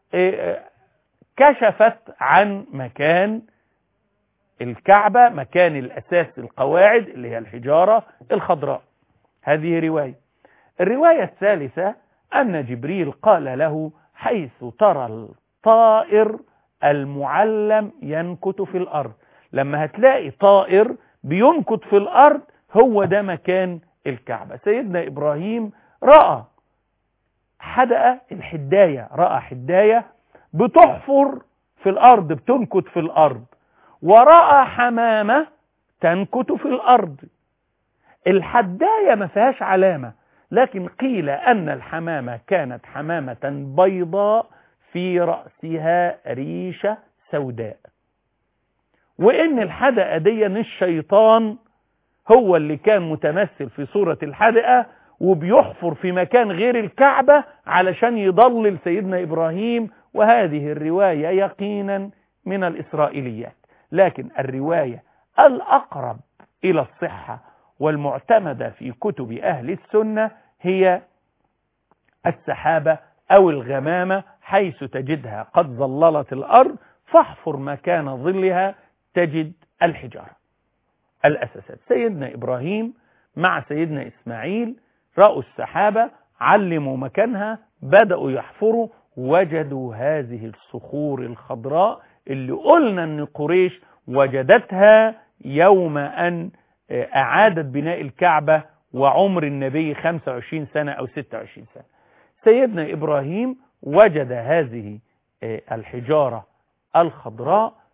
كشفت عن مكان الكعبة مكان الأساس القواعد اللي هي الحجارة الخضراء هذه رواية الرواية الثالثة أن جبريل قال له حيث ترى الطائر المعلم ينكت في الأرض لما هتلاقي طائر بينكت في الأرض هو ده مكان الكعبة سيدنا إبراهيم رأى حدقة الحداية رأى حداية بتحفر في الأرض بتنكت في الأرض ورأى حمامة تنكت في الأرض الحداية ما فيهاش علامة لكن قيل أن الحمامة كانت حمامة بيضاء في رأسها ريشة سوداء وإن الحدقة دي الشيطان هو اللي كان متمثل في صورة الحدقة وبيحفر في مكان غير الكعبة علشان يضلل سيدنا إبراهيم وهذه الرواية يقينا من الإسرائيليات لكن الرواية الأقرب إلى الصحة والمعتمدة في كتب أهل السنة هي السحابة أو الغمامة حيث تجدها قد ظللت الأرض فاحفر مكان ظلها تجد الحجارة الأساسات سيدنا إبراهيم مع سيدنا إسماعيل رأوا السحابة علموا مكانها بدأوا يحفروا وجدوا هذه الصخور الخضراء اللي قلنا أن قريش وجدتها يوم أن أعادت بناء الكعبة وعمر النبي 25 سنة أو 26 سنة سيدنا إبراهيم وجد هذه الحجارة الخضراء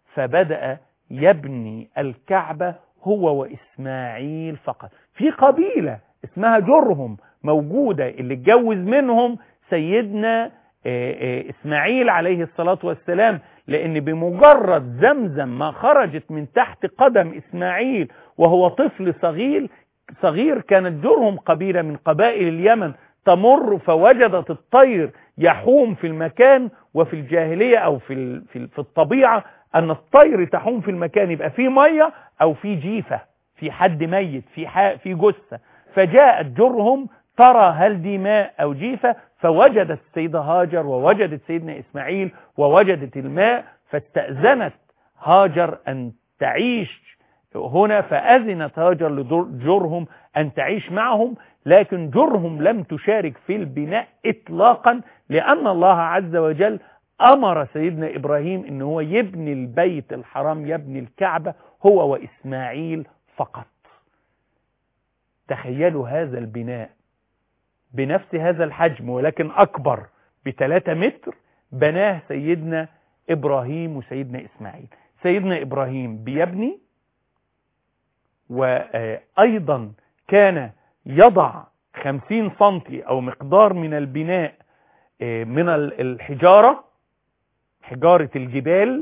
فبدأ يبني الكعبة هو وإسماعيل فقط في قبيلة اسمها جرهم موجودة اللي اتجوز منهم سيدنا إسماعيل عليه الصلاة والسلام لأن بمجرد زمزم ما خرجت من تحت قدم إسماعيل وهو طفل صغير صغير كانت جرهم قبيلة من قبائل اليمن تمر فوجدت الطير يحوم في المكان وفي الجاهلية أو في, في, في الطبيعة أن الطير تحوم في المكان يبقى في مية أو في جيفة في حد ميت في, في جثة فجاءت جرهم ترى هل دي ماء أو جيفة فوجدت السيدة هاجر ووجدت سيدنا إسماعيل ووجدت الماء فاستأذنت هاجر أن تعيش هنا فأذنت هاجر لجرهم أن تعيش معهم لكن جرهم لم تشارك في البناء إطلاقا لأن الله عز وجل أمر سيدنا إبراهيم أنه هو يبني البيت الحرام يبني الكعبة هو وإسماعيل فقط تخيلوا هذا البناء بنفس هذا الحجم ولكن أكبر بثلاثة متر بناه سيدنا إبراهيم وسيدنا إسماعيل سيدنا إبراهيم بيبني وأيضا كان يضع خمسين سنتي أو مقدار من البناء من الحجارة حجارة الجبال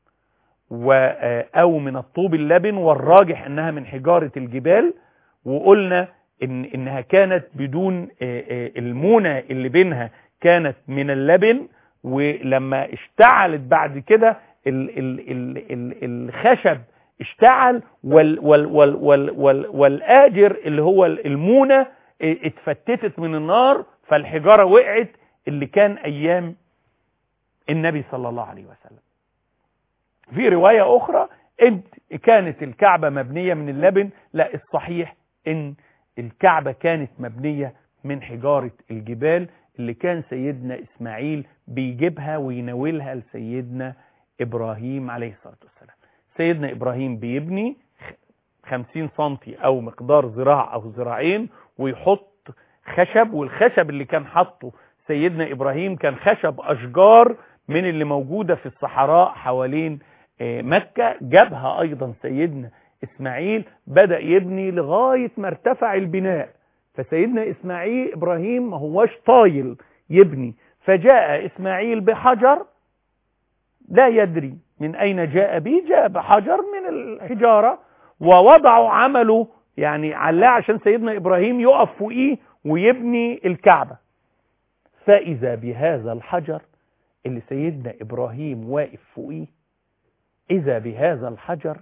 أو من الطوب اللبن والراجح أنها من حجارة الجبال وقلنا إن إنها كانت بدون المونة اللي بينها كانت من اللبن ولما اشتعلت بعد كده ال ال ال ال الخشب اشتعل وال وال وال وال وال والآجر اللي هو المونة اتفتتت من النار فالحجارة وقعت اللي كان أيام النبي صلى الله عليه وسلم في رواية أخرى إن كانت الكعبة مبنية من اللبن لا الصحيح إن الكعبة كانت مبنية من حجارة الجبال اللي كان سيدنا إسماعيل بيجيبها ويناولها لسيدنا إبراهيم عليه الصلاة والسلام سيدنا إبراهيم بيبني خمسين سنتي أو مقدار ذراع أو ذراعين ويحط خشب والخشب اللي كان حطه سيدنا إبراهيم كان خشب أشجار من اللي موجودة في الصحراء حوالين مكة جابها أيضا سيدنا إسماعيل بدأ يبني لغاية ما ارتفع البناء فسيدنا إسماعيل إبراهيم ما هوش طايل يبني فجاء إسماعيل بحجر لا يدري من أين جاء به جاء بحجر من الحجارة ووضعوا عمله يعني علاه عشان سيدنا إبراهيم يقف فوقيه ويبني الكعبة فإذا بهذا الحجر اللي سيدنا إبراهيم واقف فوقيه إذا بهذا الحجر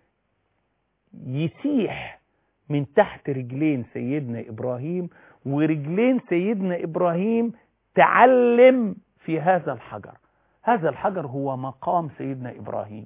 يسيح من تحت رجلين سيدنا إبراهيم ورجلين سيدنا إبراهيم تعلم في هذا الحجر هذا الحجر هو مقام سيدنا إبراهيم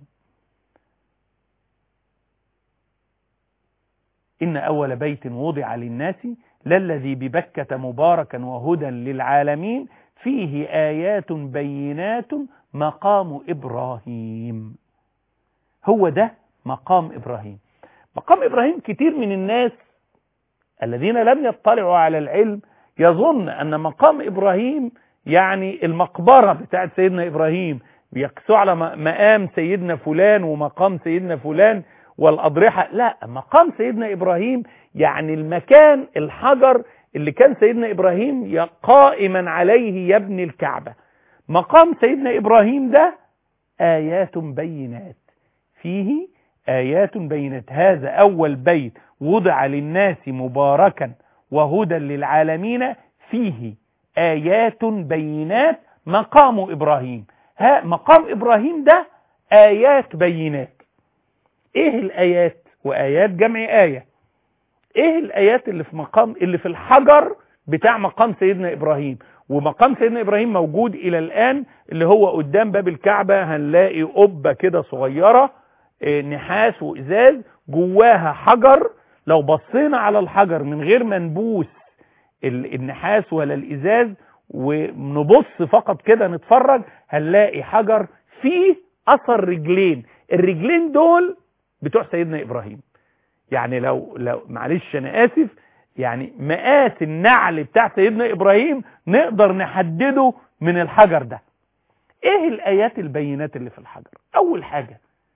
إن أول بيت وضع للناس للذي ببكة مباركا وهدى للعالمين فيه آيات بينات مقام إبراهيم هو ده مقام إبراهيم مقام إبراهيم كتير من الناس الذين لم يطلعوا على العلم يظن أن مقام إبراهيم يعني المقبرة بتاعت سيدنا إبراهيم بيقسوا على مقام سيدنا فلان ومقام سيدنا فلان والأضرحة لا مقام سيدنا إبراهيم يعني المكان الحجر اللي كان سيدنا إبراهيم قائما عليه يبني الكعبة مقام سيدنا إبراهيم ده آيات بينات فيه آيات بينات هذا أول بيت وضع للناس مباركا وهدى للعالمين فيه آيات بينات مقام إبراهيم ها مقام إبراهيم ده آيات بينات إيه الآيات وآيات جمع آية إيه الآيات اللي في مقام اللي في الحجر بتاع مقام سيدنا إبراهيم ومقام سيدنا إبراهيم موجود إلى الآن اللي هو قدام باب الكعبة هنلاقي قبة كده صغيرة نحاس وإزاز جواها حجر لو بصينا على الحجر من غير ما نبوس النحاس ولا الإزاز ونبص فقط كده نتفرج هنلاقي حجر فيه أثر رجلين الرجلين دول بتوع سيدنا إبراهيم يعني لو لو معلش أنا آسف يعني مقاس النعل بتاع سيدنا إبراهيم نقدر نحدده من الحجر ده إيه الآيات البينات اللي في الحجر أول حاجة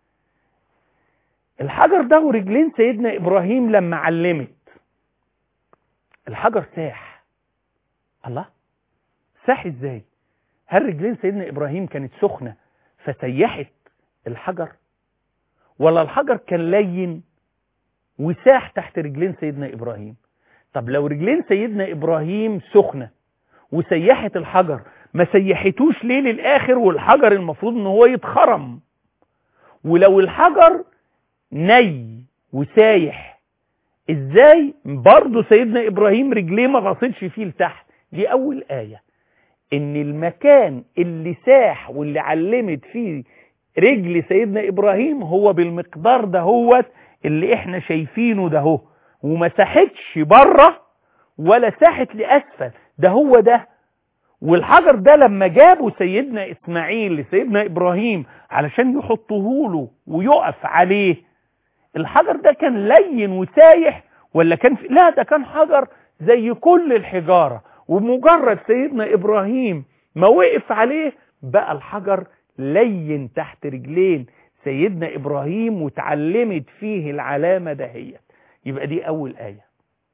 الحجر ده ورجلين سيدنا إبراهيم لما علمت الحجر ساح الله ساح ازاي هل رجلين سيدنا إبراهيم كانت سخنة فسيحت الحجر ولا الحجر كان لين وساح تحت رجلين سيدنا إبراهيم طب لو رجلين سيدنا إبراهيم سخنة وسيحت الحجر ما سيحتوش ليه للآخر والحجر المفروض ان هو يتخرم ولو الحجر ني وسايح ازاي برضه سيدنا ابراهيم رجليه ما غاصتش فيه لتحت دي اول آية ان المكان اللي ساح واللي علمت فيه رجل سيدنا ابراهيم هو بالمقدار ده هو اللي احنا شايفينه ده هو وما ساحتش بره ولا ساحت لاسفل ده هو ده والحجر ده لما جابوا سيدنا اسماعيل لسيدنا ابراهيم علشان يحطوه له ويقف عليه الحجر ده كان لين وسايح ولا كان في... لا ده كان حجر زي كل الحجارة ومجرد سيدنا ابراهيم ما وقف عليه بقى الحجر لين تحت رجلين سيدنا ابراهيم وتعلمت فيه العلامة دهيت يبقى دي اول آية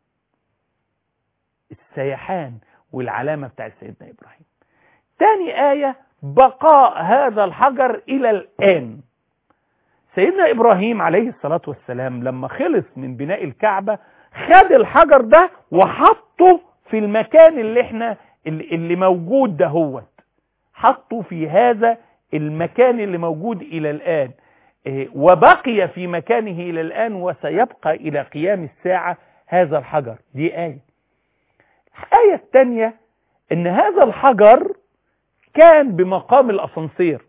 السيحان والعلامة بتاعت سيدنا إبراهيم تاني آية بقاء هذا الحجر إلى الآن سيدنا إبراهيم عليه الصلاة والسلام لما خلص من بناء الكعبة خد الحجر ده وحطه في المكان اللي احنا اللي, اللي موجود ده هو حطه في هذا المكان اللي موجود إلى الآن وبقي في مكانه إلى الآن وسيبقى إلى قيام الساعة هذا الحجر دي آية الآية الثانية ان هذا الحجر كان بمقام الاسانسير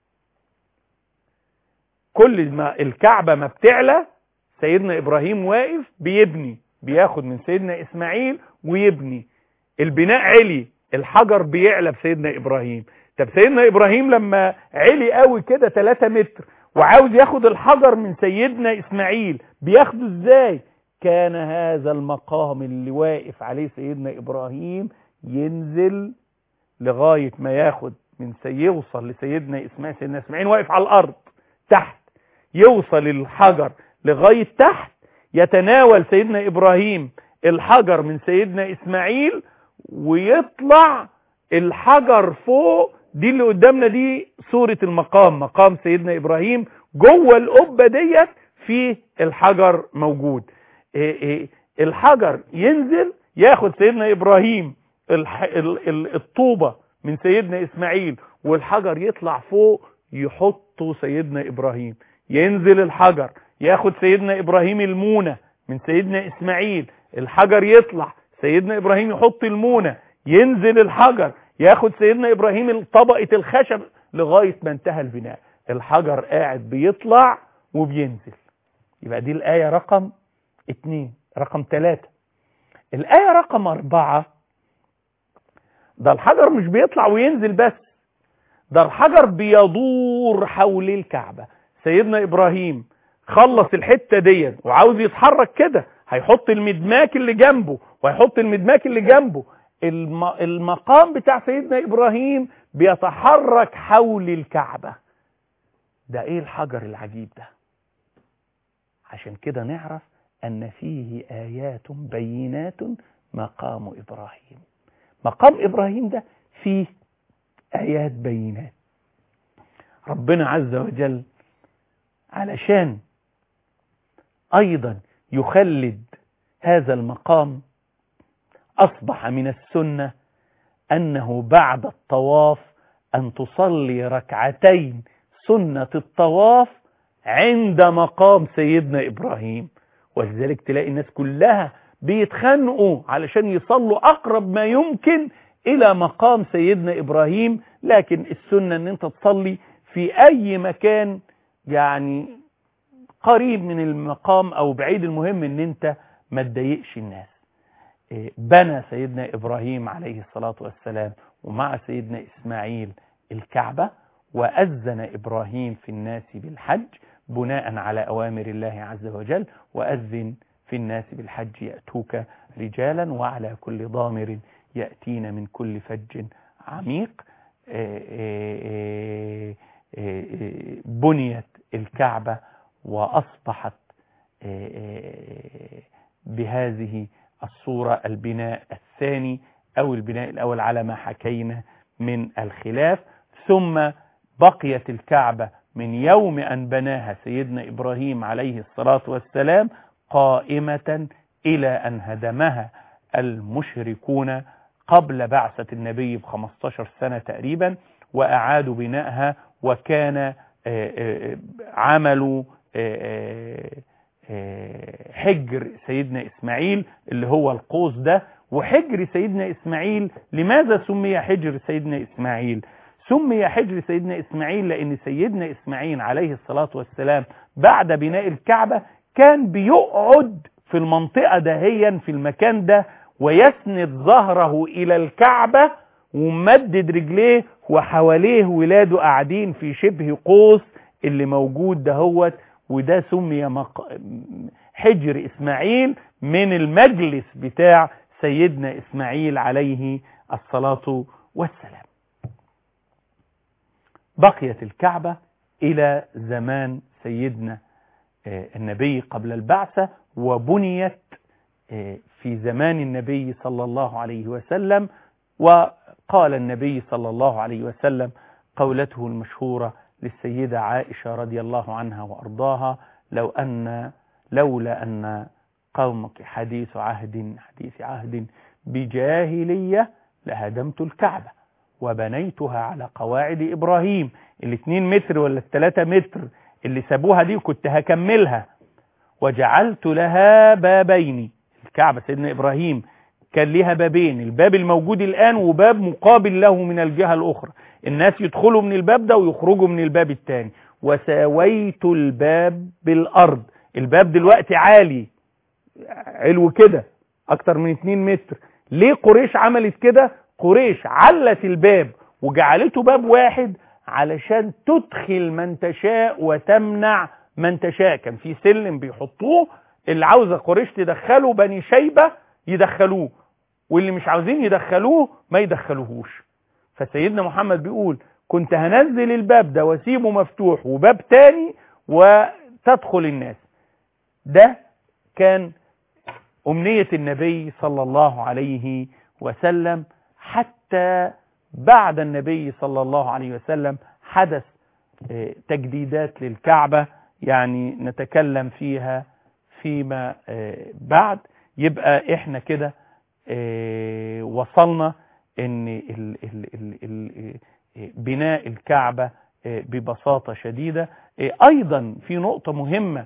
كل ما الكعبة ما بتعلى سيدنا ابراهيم واقف بيبني بياخد من سيدنا اسماعيل ويبني البناء علي الحجر بيعلى بسيدنا ابراهيم طب سيدنا ابراهيم لما علي قوي كده 3 متر وعاوز ياخد الحجر من سيدنا اسماعيل بياخده ازاي كان هذا المقام اللي واقف عليه سيدنا إبراهيم ينزل لغاية ما ياخد من يوصل لسيدنا إسماعيل سيدنا إسماعيل واقف على الأرض تحت يوصل الحجر لغاية تحت يتناول سيدنا إبراهيم الحجر من سيدنا إسماعيل ويطلع الحجر فوق دي اللي قدامنا دي صورة المقام مقام سيدنا إبراهيم جوه القبة ديت في الحجر موجود إيه إيه الحجر ينزل ياخد سيدنا ابراهيم الح... ال... ال... الطوبة من سيدنا اسماعيل والحجر يطلع فوق يحطه سيدنا ابراهيم ينزل الحجر ياخد سيدنا ابراهيم المونة من سيدنا اسماعيل الحجر يطلع سيدنا ابراهيم يحط المونة ينزل الحجر ياخد سيدنا ابراهيم طبقة الخشب لغاية ما انتهى البناء الحجر قاعد بيطلع وبينزل يبقى دي الآية رقم اتنين رقم تلاتة الآية رقم أربعة ده الحجر مش بيطلع وينزل بس ده الحجر بيدور حول الكعبة سيدنا إبراهيم خلص الحتة ديت وعاوز يتحرك كده هيحط المدماك اللي جنبه وهيحط المدماك اللي جنبه الم... المقام بتاع سيدنا إبراهيم بيتحرك حول الكعبة ده ايه الحجر العجيب ده عشان كده نعرف أن فيه آيات بينات مقام إبراهيم مقام إبراهيم ده فيه آيات بينات ربنا عز وجل علشان أيضا يخلد هذا المقام أصبح من السنة أنه بعد الطواف أن تصلي ركعتين سنة الطواف عند مقام سيدنا إبراهيم ولذلك تلاقي الناس كلها بيتخانقوا علشان يصلوا أقرب ما يمكن إلى مقام سيدنا إبراهيم لكن السنة أن أنت تصلي في أي مكان يعني قريب من المقام أو بعيد المهم أن أنت ما تضايقش الناس بنى سيدنا إبراهيم عليه الصلاة والسلام ومع سيدنا إسماعيل الكعبة وأذن إبراهيم في الناس بالحج بناء على أوامر الله عز وجل وأذن في الناس بالحج يأتوك رجالا وعلى كل ضامر يأتين من كل فج عميق بنيت الكعبة وأصبحت بهذه الصورة البناء الثاني أو البناء الأول على ما حكينا من الخلاف ثم بقيت الكعبة من يوم أن بناها سيدنا إبراهيم عليه الصلاة والسلام قائمة إلى أن هدمها المشركون قبل بعثة النبي ب 15 سنة تقريبا وأعادوا بنائها وكان عملوا حجر سيدنا إسماعيل اللي هو القوس ده وحجر سيدنا إسماعيل لماذا سمي حجر سيدنا إسماعيل سمي حجر سيدنا إسماعيل لأن سيدنا إسماعيل عليه الصلاة والسلام بعد بناء الكعبة كان بيقعد في المنطقة دهيا في المكان ده ويسند ظهره إلى الكعبة ومدد رجليه وحواليه ولاده قاعدين في شبه قوس اللي موجود دهوت وده سمي مق... حجر إسماعيل من المجلس بتاع سيدنا إسماعيل عليه الصلاة والسلام بقيت الكعبة إلى زمان سيدنا النبي قبل البعثة وبنيت في زمان النبي صلى الله عليه وسلم وقال النبي صلى الله عليه وسلم قولته المشهورة للسيدة عائشة رضي الله عنها وأرضاها لو أن لولا أن قومك حديث عهد حديث عهد بجاهلية لهدمت الكعبة وبنيتها على قواعد إبراهيم الاثنين متر ولا الثلاثة متر اللي سابوها دي كنت هكملها وجعلت لها بابين الكعبة سيدنا إبراهيم كان لها بابين الباب الموجود الآن وباب مقابل له من الجهة الأخرى الناس يدخلوا من الباب ده ويخرجوا من الباب الثاني وساويت الباب بالأرض الباب دلوقتي عالي علو كده أكتر من 2 متر ليه قريش عملت كده قريش علت الباب وجعلته باب واحد علشان تدخل من تشاء وتمنع من تشاء كان في سلم بيحطوه اللي عاوزه قريش تدخله بني شيبة يدخلوه واللي مش عاوزين يدخلوه ما يدخلوهوش فسيدنا محمد بيقول كنت هنزل الباب ده واسيبه مفتوح وباب تاني وتدخل الناس ده كان أمنية النبي صلى الله عليه وسلم حتى بعد النبي صلى الله عليه وسلم حدث تجديدات للكعبة يعني نتكلم فيها فيما بعد يبقى احنا كده وصلنا ان ال ال ال ال بناء الكعبة ببساطة شديدة ايضا في نقطة مهمة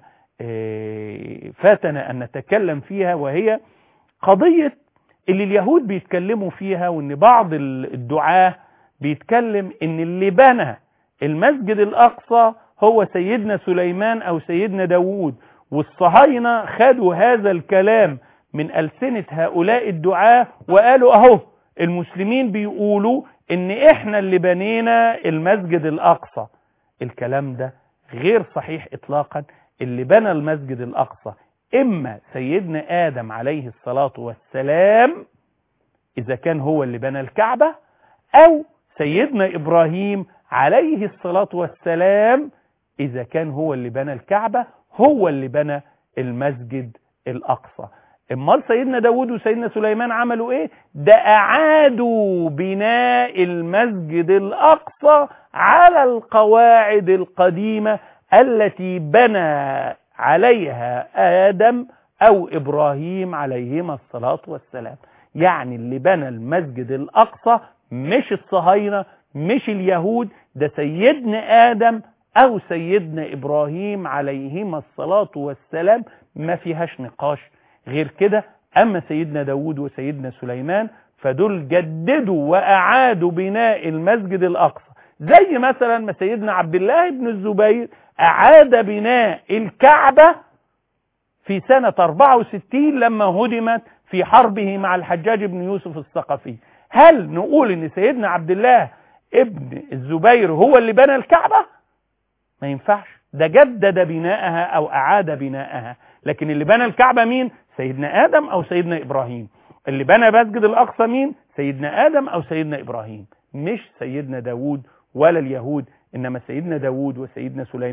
فاتنا ان نتكلم فيها وهي قضية اللي اليهود بيتكلموا فيها وان بعض الدعاة بيتكلم ان اللي بنى المسجد الاقصى هو سيدنا سليمان او سيدنا داوود والصهاينة خدوا هذا الكلام من ألسنة هؤلاء الدعاة وقالوا اهو المسلمين بيقولوا ان احنا اللي بنينا المسجد الاقصى الكلام ده غير صحيح اطلاقا اللي بنى المسجد الاقصى اما سيدنا ادم عليه الصلاة والسلام اذا كان هو اللي بنى الكعبة او سيدنا ابراهيم عليه الصلاة والسلام اذا كان هو اللي بنى الكعبة هو اللي بنى المسجد الاقصى امال سيدنا داود وسيدنا سليمان عملوا ايه ده اعادوا بناء المسجد الاقصى على القواعد القديمة التي بنى عليها ادم او ابراهيم عليهما الصلاة والسلام يعني اللي بنى المسجد الاقصى مش الصهاينة مش اليهود ده سيدنا ادم او سيدنا ابراهيم عليهما الصلاة والسلام ما فيهاش نقاش غير كده أما سيدنا داود وسيدنا سليمان فدول جددوا وأعادوا بناء المسجد الأقصى زي مثلا ما سيدنا عبد الله بن الزبير أعاد بناء الكعبة في سنة 64 لما هدمت في حربه مع الحجاج بن يوسف الثقفي هل نقول ان سيدنا عبد الله ابن الزبير هو اللي بنى الكعبة ما ينفعش ده جدد بناءها او اعاد بناءها لكن اللي بنى الكعبة مين سيدنا آدم أو سيدنا إبراهيم اللي بنى مسجد الأقصى مين سيدنا آدم أو سيدنا إبراهيم مش سيدنا داود ولا اليهود إنما سيدنا داود وسيدنا سليمان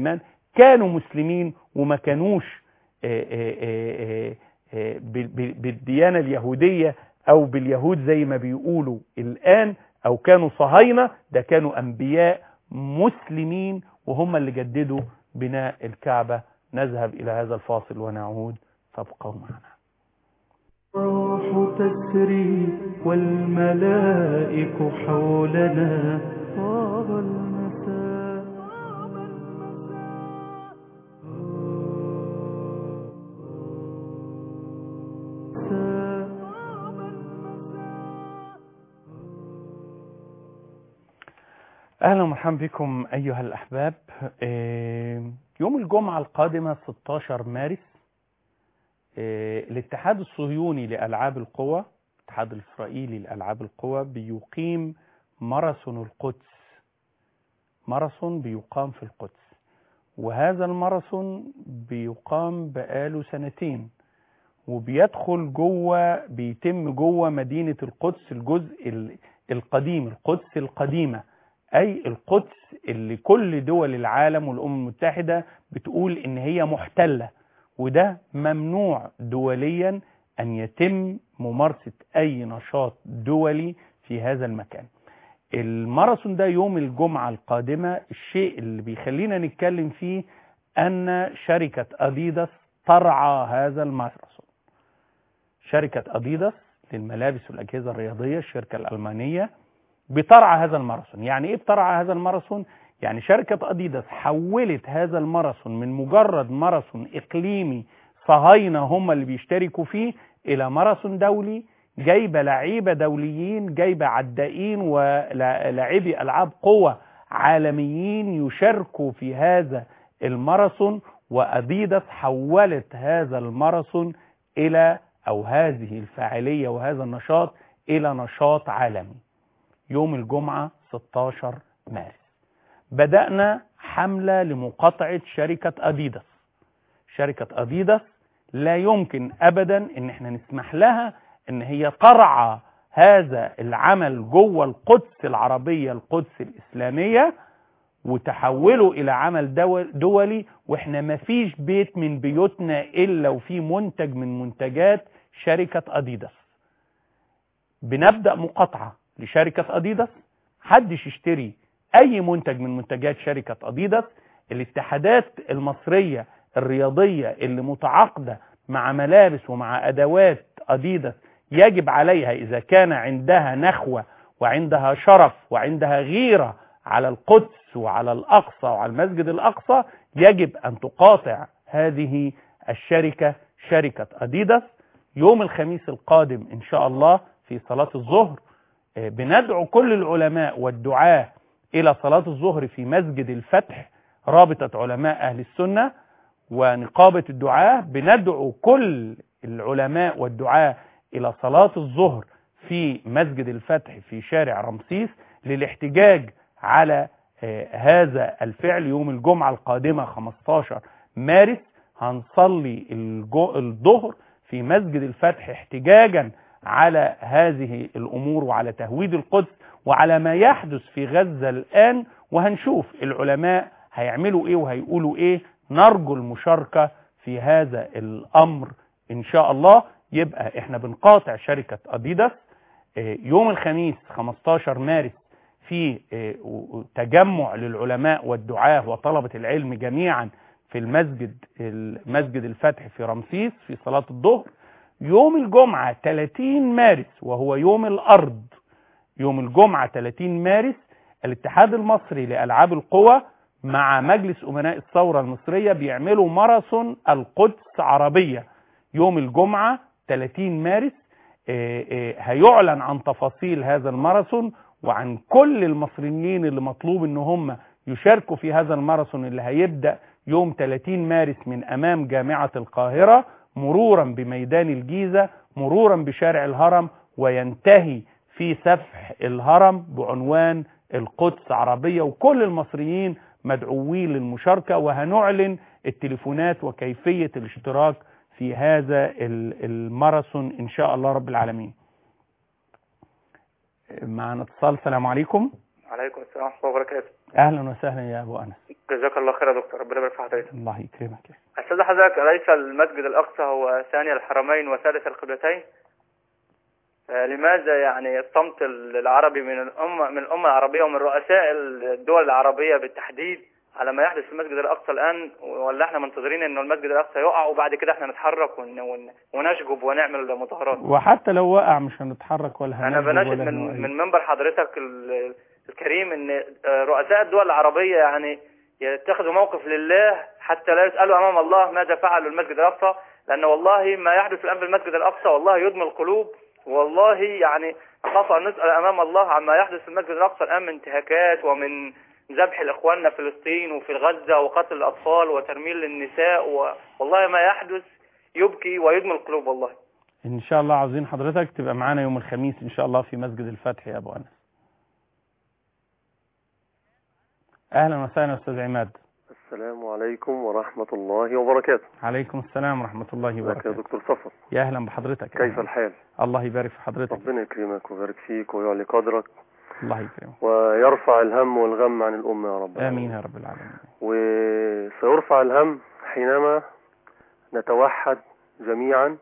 كانوا مسلمين وما كانوش آه، آه، آه، آه، بال- بال- بالديانة اليهودية أو باليهود زي ما بيقولوا الآن أو كانوا صهاينة ده كانوا أنبياء مسلمين وهم اللي جددوا بناء الكعبة نذهب إلى هذا الفاصل ونعود فابقوا معنا الروح تسري والملائك حولنا طاب المساء أهلا ومرحبا بكم أيها الأحباب آه، يوم الجمعة القادمة 16 مارس آه، الاتحاد الصهيوني لألعاب القوى الاتحاد الإسرائيلي لألعاب القوى بيقيم ماراثون القدس ماراثون بيقام في القدس وهذا الماراثون بيقام بقاله سنتين وبيدخل جوه بيتم جوه مدينة القدس الجزء ال- القديم القدس القديمة أي القدس اللي كل دول العالم والأمم المتحدة بتقول إن هي محتلة وده ممنوع دوليا أن يتم ممارسة أي نشاط دولي في هذا المكان الماراثون ده يوم الجمعة القادمة الشيء اللي بيخلينا نتكلم فيه أن شركة أديداس ترعى هذا الماراثون شركة أديداس للملابس والأجهزة الرياضية الشركة الألمانية بترعى هذا الماراثون يعني إيه بترعى هذا الماراثون يعني شركة أديداس حولت هذا الماراثون من مجرد ماراثون إقليمي صهاينة هم اللي بيشتركوا فيه إلى ماراثون دولي جايبة لعيبة دوليين جايبة عدائين ولاعبي ألعاب قوة عالميين يشاركوا في هذا الماراثون وأديداس حولت هذا الماراثون إلى أو هذه الفاعلية وهذا النشاط إلى نشاط عالمي يوم الجمعة 16 مارس بدأنا حملة لمقاطعة شركة أديداس شركة أديداس لا يمكن أبدا إن احنا نسمح لها إن هي ترعى هذا العمل جوه القدس العربية القدس الإسلامية وتحوله إلى عمل دول دولي وإحنا مفيش بيت من بيوتنا إلا وفي منتج من منتجات شركة أديداس بنبدأ مقاطعة لشركة أديداس حدش يشتري أي منتج من منتجات شركة أديداس الاتحادات المصرية الرياضية اللي متعاقدة مع ملابس ومع أدوات أديداس يجب عليها إذا كان عندها نخوة وعندها شرف وعندها غيرة على القدس وعلى الأقصى وعلى المسجد الأقصى يجب أن تقاطع هذه الشركة شركة أديداس يوم الخميس القادم إن شاء الله في صلاة الظهر آه، بندعو كل العلماء والدعاة إلى صلاة الظهر في مسجد الفتح رابطة علماء أهل السنة ونقابة الدعاة بندعو كل العلماء والدعاة إلى صلاة الظهر في مسجد الفتح في شارع رمسيس للاحتجاج على آه، هذا الفعل يوم الجمعة القادمة 15 مارس هنصلي الجو- الظهر في مسجد الفتح احتجاجا على هذه الأمور وعلى تهويد القدس وعلى ما يحدث في غزة الآن وهنشوف العلماء هيعملوا ايه وهيقولوا ايه نرجو المشاركة في هذا الأمر إن شاء الله يبقى احنا بنقاطع شركة أديداس آه، يوم الخميس 15 مارس في آه، و- و- تجمع للعلماء والدعاة وطلبة العلم جميعا في المسجد المسجد الفتح في رمسيس في صلاة الظهر يوم الجمعة 30 مارس وهو يوم الأرض يوم الجمعة 30 مارس الاتحاد المصري لألعاب القوى مع مجلس أمناء الثورة المصرية بيعملوا ماراثون القدس عربية يوم الجمعة 30 مارس آه، آه، هيعلن عن تفاصيل هذا الماراثون وعن كل المصريين اللي مطلوب ان هم يشاركوا في هذا الماراثون اللي هيبدأ يوم 30 مارس من امام جامعة القاهرة مرورا بميدان الجيزة مرورا بشارع الهرم وينتهي في سفح الهرم بعنوان القدس عربية وكل المصريين مدعوين للمشاركة وهنعلن التليفونات وكيفية الاشتراك في هذا ال- الماراثون إن شاء الله رب العالمين معنا اتصال السلام عليكم وعليكم السلام ورحمة الله وبركاته اهلا وسهلا يا ابو انس جزاك الله خير يا دكتور ربنا يبارك في حضرتك الله يكرمك أستاذ حضرتك أليس المسجد الأقصى هو ثاني الحرمين وثالث القبلتين لماذا يعني الصمت العربي من الأمة من الأمة العربية ومن رؤساء الدول العربية بالتحديد على ما يحدث في المسجد الأقصى الآن ولا احنا منتظرين إنه المسجد الأقصى يقع وبعد كده احنا نتحرك ون ون ونشجب ونعمل مظاهرات وحتى لو وقع مش هنتحرك ولا أنا هنشجب بناشد ولا من هنؤيد. من منبر حضرتك ال- الكريم إن رؤساء الدول العربية يعني يتخذوا موقف لله حتى لا يسألوا أمام الله ماذا فعلوا المسجد الأقصى لأن والله ما يحدث الآن في المسجد الأقصى والله يدمي القلوب والله يعني أخاف أن نسأل أمام الله عما يحدث في المسجد الأقصى الآن من انتهاكات ومن ذبح لإخواننا في فلسطين وفي غزة وقتل الأطفال وترميل للنساء و... والله ما يحدث يبكي ويدمي القلوب والله ان شاء الله عاوزين حضرتك تبقى معانا يوم الخميس ان شاء الله في مسجد الفتح يا ابو انس اهلا وسهلا استاذ عماد السلام عليكم ورحمة الله وبركاته عليكم السلام ورحمه الله ازيك يا وبركاته دكتور صفر يا اهلا بحضرتك كيف الحال الله يبارك في حضرتك ربنا يكرمك ويبارك فيك ويعلي قدرك الله يكرمك ويرفع الهم والغم عن الأمة يا رب امين يا رب العالمين وسيرفع الهم حينما نتوحد جميعا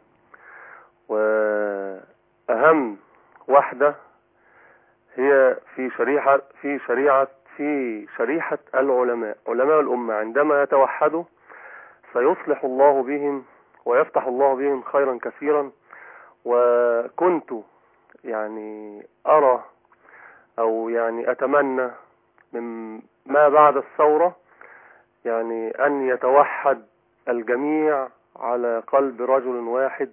وأهم وحدة هي في شريحة في شريعة في شريحة العلماء علماء الأمة عندما يتوحدوا سيصلح الله بهم ويفتح الله بهم خيرا كثيرا وكنت يعني أرى أو يعني أتمنى من ما بعد الثورة يعني أن يتوحد الجميع على قلب رجل واحد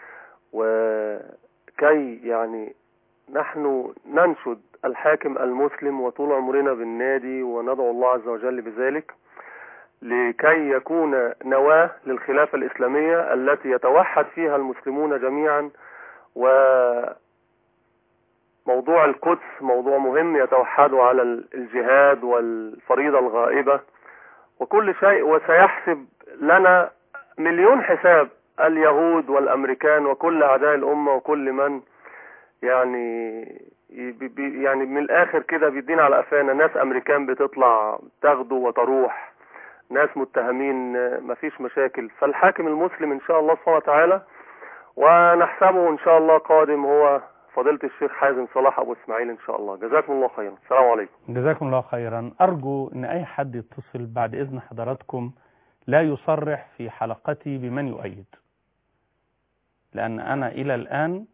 وكي يعني نحن ننشد الحاكم المسلم وطول عمرنا بالنادي وندعو الله عز وجل بذلك لكي يكون نواة للخلافة الإسلامية التي يتوحد فيها المسلمون جميعا وموضوع القدس موضوع مهم يتوحدوا على الجهاد والفريضة الغائبة وكل شيء وسيحسب لنا مليون حساب اليهود والأمريكان وكل أعداء الأمة وكل من يعني بي- بي- يعني من الآخر كده بيدينا على قفانا ناس أمريكان بتطلع تاخده وتروح ناس متهمين آه، مفيش مشاكل فالحاكم المسلم إن شاء الله سبحانه وتعالى ونحسبه إن شاء الله قادم هو فضيلة الشيخ حازم صلاح أبو إسماعيل إن شاء الله جزاكم الله خيرا السلام عليكم جزاكم الله خيرا أرجو أن أي حد يتصل بعد إذن حضراتكم لا يصرح في حلقتي بمن يؤيد لأن أنا إلى الآن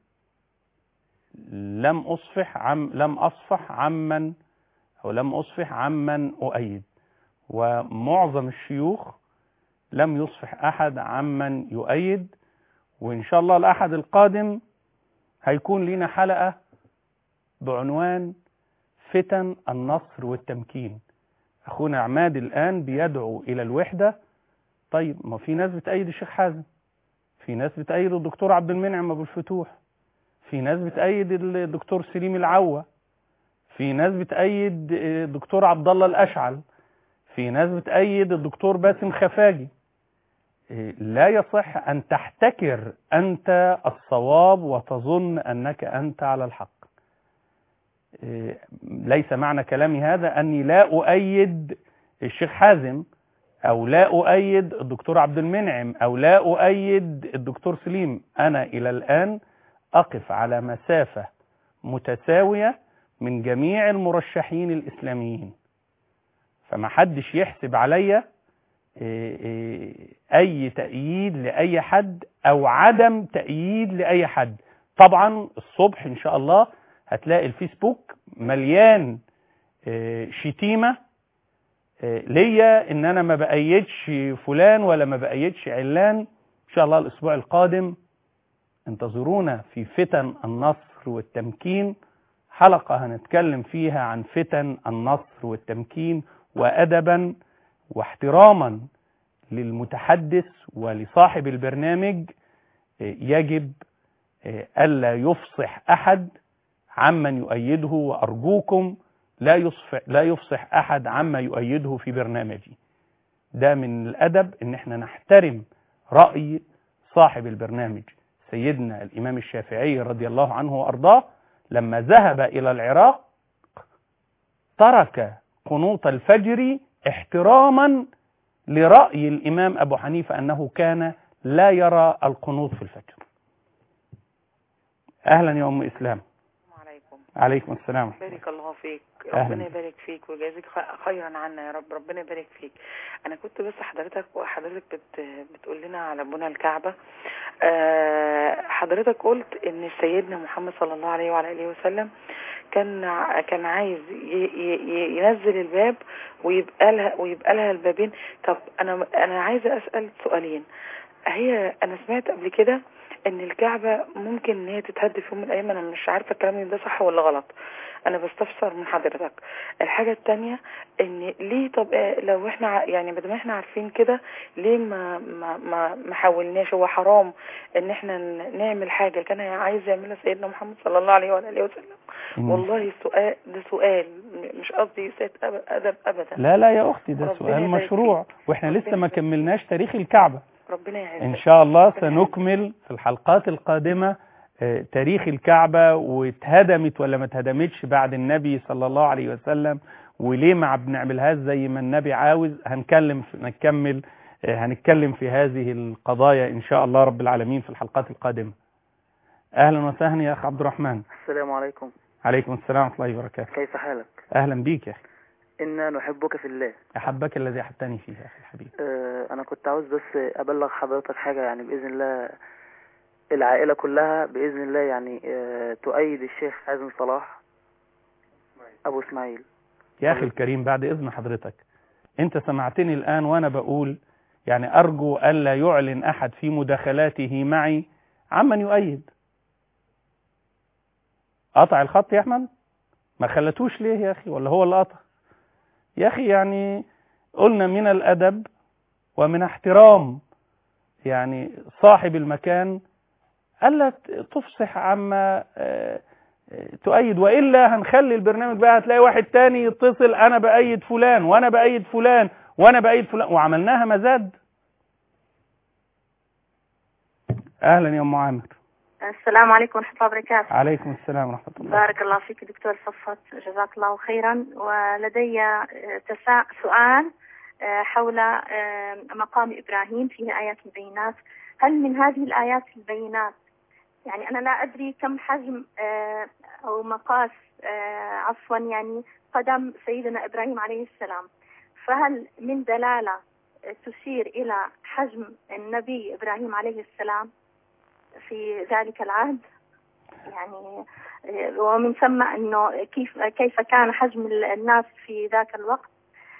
لم أصفح عم لم أصفح عمن أو لم أصفح عمن أؤيد ومعظم الشيوخ لم يصفح أحد عمن يؤيد وإن شاء الله الأحد القادم هيكون لنا حلقة بعنوان فتن النصر والتمكين أخونا عماد الآن بيدعو إلى الوحدة طيب ما في ناس بتأيد الشيخ حازم في ناس بتأيد الدكتور عبد المنعم أبو الفتوح في ناس بتأيد الدكتور سليم العوة في ناس بتأيد الدكتور عبد الله الأشعل في ناس بتأيد الدكتور باسم خفاجي لا يصح أن تحتكر أنت الصواب وتظن أنك أنت على الحق ليس معنى كلامي هذا أني لا أؤيد الشيخ حازم أو لا أؤيد الدكتور عبد المنعم أو لا أؤيد الدكتور سليم أنا إلى الآن أقف على مسافة متساوية من جميع المرشحين الإسلاميين فما حدش يحسب عليا أي تأييد لأي حد أو عدم تأييد لأي حد طبعا الصبح إن شاء الله هتلاقي الفيسبوك مليان شتيمة ليا ان انا ما بأيدش فلان ولا ما بأيدش علان ان شاء الله الاسبوع القادم انتظرونا في فتن النصر والتمكين حلقة هنتكلم فيها عن فتن النصر والتمكين وأدبا واحتراما للمتحدث ولصاحب البرنامج يجب ألا يفصح أحد عمن يؤيده وأرجوكم لا يصفح, لا يفصح أحد عما يؤيده في برنامجي ده من الأدب إن احنا نحترم رأي صاحب البرنامج سيدنا الإمام الشافعي رضي الله عنه وأرضاه لما ذهب إلى العراق ترك قنوط الفجر احتراما لرأي الإمام أبو حنيفة أنه كان لا يرى القنوط في الفجر أهلا يا أم إسلام السلام عليكم عليكم السلام بارك الله فيك أهلا. ربنا يبارك فيك ويجازيك خ- خيرا عنا يا رب ربنا يبارك فيك انا كنت بس حضرتك وحضرتك بت بتقول لنا على بنى الكعبه آه، حضرتك قلت ان سيدنا محمد صلى الله عليه وعلى اله وسلم كان ع- كان عايز ي- ي- ي- ينزل الباب ويبقى لها ويبقى لها البابين طب انا انا عايزه اسال سؤالين هي انا سمعت قبل كده ان الكعبه ممكن ان هي تتهد في يوم من الايام انا مش عارفه الكلام ده صح ولا غلط انا بستفسر من حضرتك الحاجه التانية ان ليه طب آه، لو احنا ع- يعني بدل ما احنا عارفين كده ليه ما ما ما ما حاولناش هو حرام ان احنا ن- نعمل حاجه كان عايز يعملها سيدنا محمد صلى الله عليه وعلى اله وسلم إن- والله سؤال ده سؤال م- مش قصدي سيد أب- ادب ابدا لا لا يا أختي ده ربنا سؤال يبارك مشروع فيك. وإحنا ربنا لسه ما يبارك فيك. كملناش تاريخ الكعبة ربنا يعزك إن شاء الله ربنا يعزك. سنكمل في الحلقات القادمة آه، تاريخ الكعبة واتهدمت ولا ما اتهدمتش بعد النبي صلى الله عليه وسلم وليه ما بنعملهاش زي ما النبي عاوز هنكلم في نكمل آه، هنتكلم في هذه القضايا إن شاء الله رب العالمين في الحلقات القادمة أهلا وسهلا يا أخ عبد الرحمن السلام عليكم عليكم السلام ورحمة الله وبركاته كيف حالك أهلا بيك يا أخي إنا نحبك في الله أحبك الذي أحبتني فيه يا أخي الحبيب آه، أنا كنت عاوز بس أبلغ حضرتك حاجة يعني بإذن الله العائلة كلها بإذن الله يعني آه، تؤيد الشيخ حازم صلاح أبو إسماعيل يا أخي الكريم بعد إذن حضرتك أنت سمعتني الآن وأنا بقول يعني أرجو ألا يعلن أحد في مداخلاته معي عمن يؤيد قطع الخط يا أحمد ما خلتوش ليه يا أخي ولا هو اللي قطع يا أخي يعني قلنا من الأدب ومن احترام يعني صاحب المكان ألا تفصح عما آه، آه، تؤيد وإلا هنخلي البرنامج بقى هتلاقي واحد تاني يتصل أنا بأيد فلان وأنا بأيد فلان وأنا بأيد فلان وعملناها مزاد أهلا يا أم عامر السلام عليكم ورحمة الله وبركاته عليكم السلام ورحمة الله بارك الله فيك دكتور صفت جزاك الله خيرا ولدي آه، تساء سؤال آه، حول آه، مقام إبراهيم فيه آيات البينات هل من هذه الآيات البينات يعني أنا لا أدري كم حجم آه، أو مقاس آه، عفوا يعني قدم سيدنا إبراهيم عليه السلام فهل من دلالة آه، تشير إلى حجم النبي إبراهيم عليه السلام في ذلك العهد يعني آه، ومن ثم انه كيف كيف كان حجم الناس في ذاك الوقت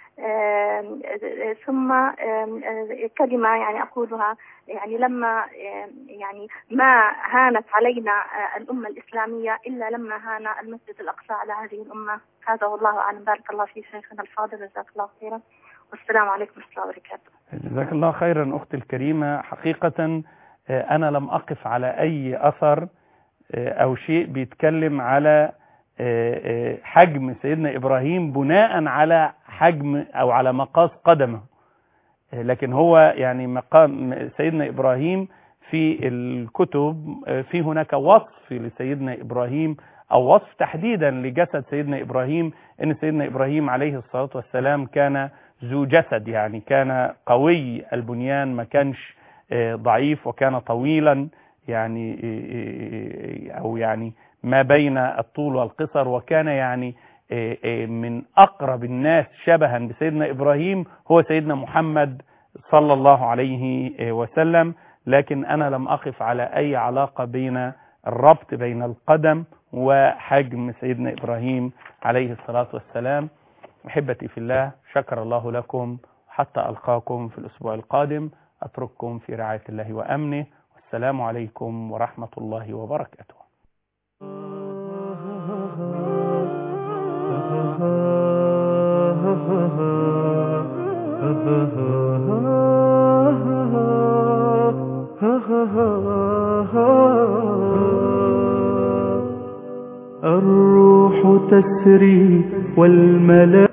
آم، آه، ثم آم، آه، كلمة يعني أقولها يعني لما آم، يعني ما هانت علينا آه، الأمة الإسلامية إلا لما هان المسجد الأقصى على هذه الأمة هذا والله أعلم بارك الله في شيخنا الفاضل جزاك الله خيرا والسلام عليكم ورحمة الله وبركاته جزاك الله خيرا أختي الكريمة حقيقة آه، أنا لم أقف على أي أثر آه، أو شيء بيتكلم على آه، آه، حجم سيدنا إبراهيم بناء على حجم أو على مقاس قدمه آه، لكن هو يعني مقام سيدنا إبراهيم في الكتب آه، في هناك وصف لسيدنا إبراهيم أو وصف تحديدا لجسد سيدنا إبراهيم إن سيدنا إبراهيم عليه الصلاة والسلام كان ذو جسد يعني كان قوي البنيان ما كانش آه، ضعيف وكان طويلا يعني آه، آه، أو يعني ما بين الطول والقصر وكان يعني آه، آه، من أقرب الناس شبها بسيدنا إبراهيم هو سيدنا محمد صلى الله عليه آه، وسلم لكن أنا لم أقف على أي علاقة بين الربط بين القدم وحجم سيدنا إبراهيم عليه الصلاة والسلام أحبتي في الله شكر الله لكم حتى ألقاكم في الأسبوع القادم أترككم في رعاية الله وأمنه والسلام عليكم ورحمة الله وبركاته الروح تسري والملائكة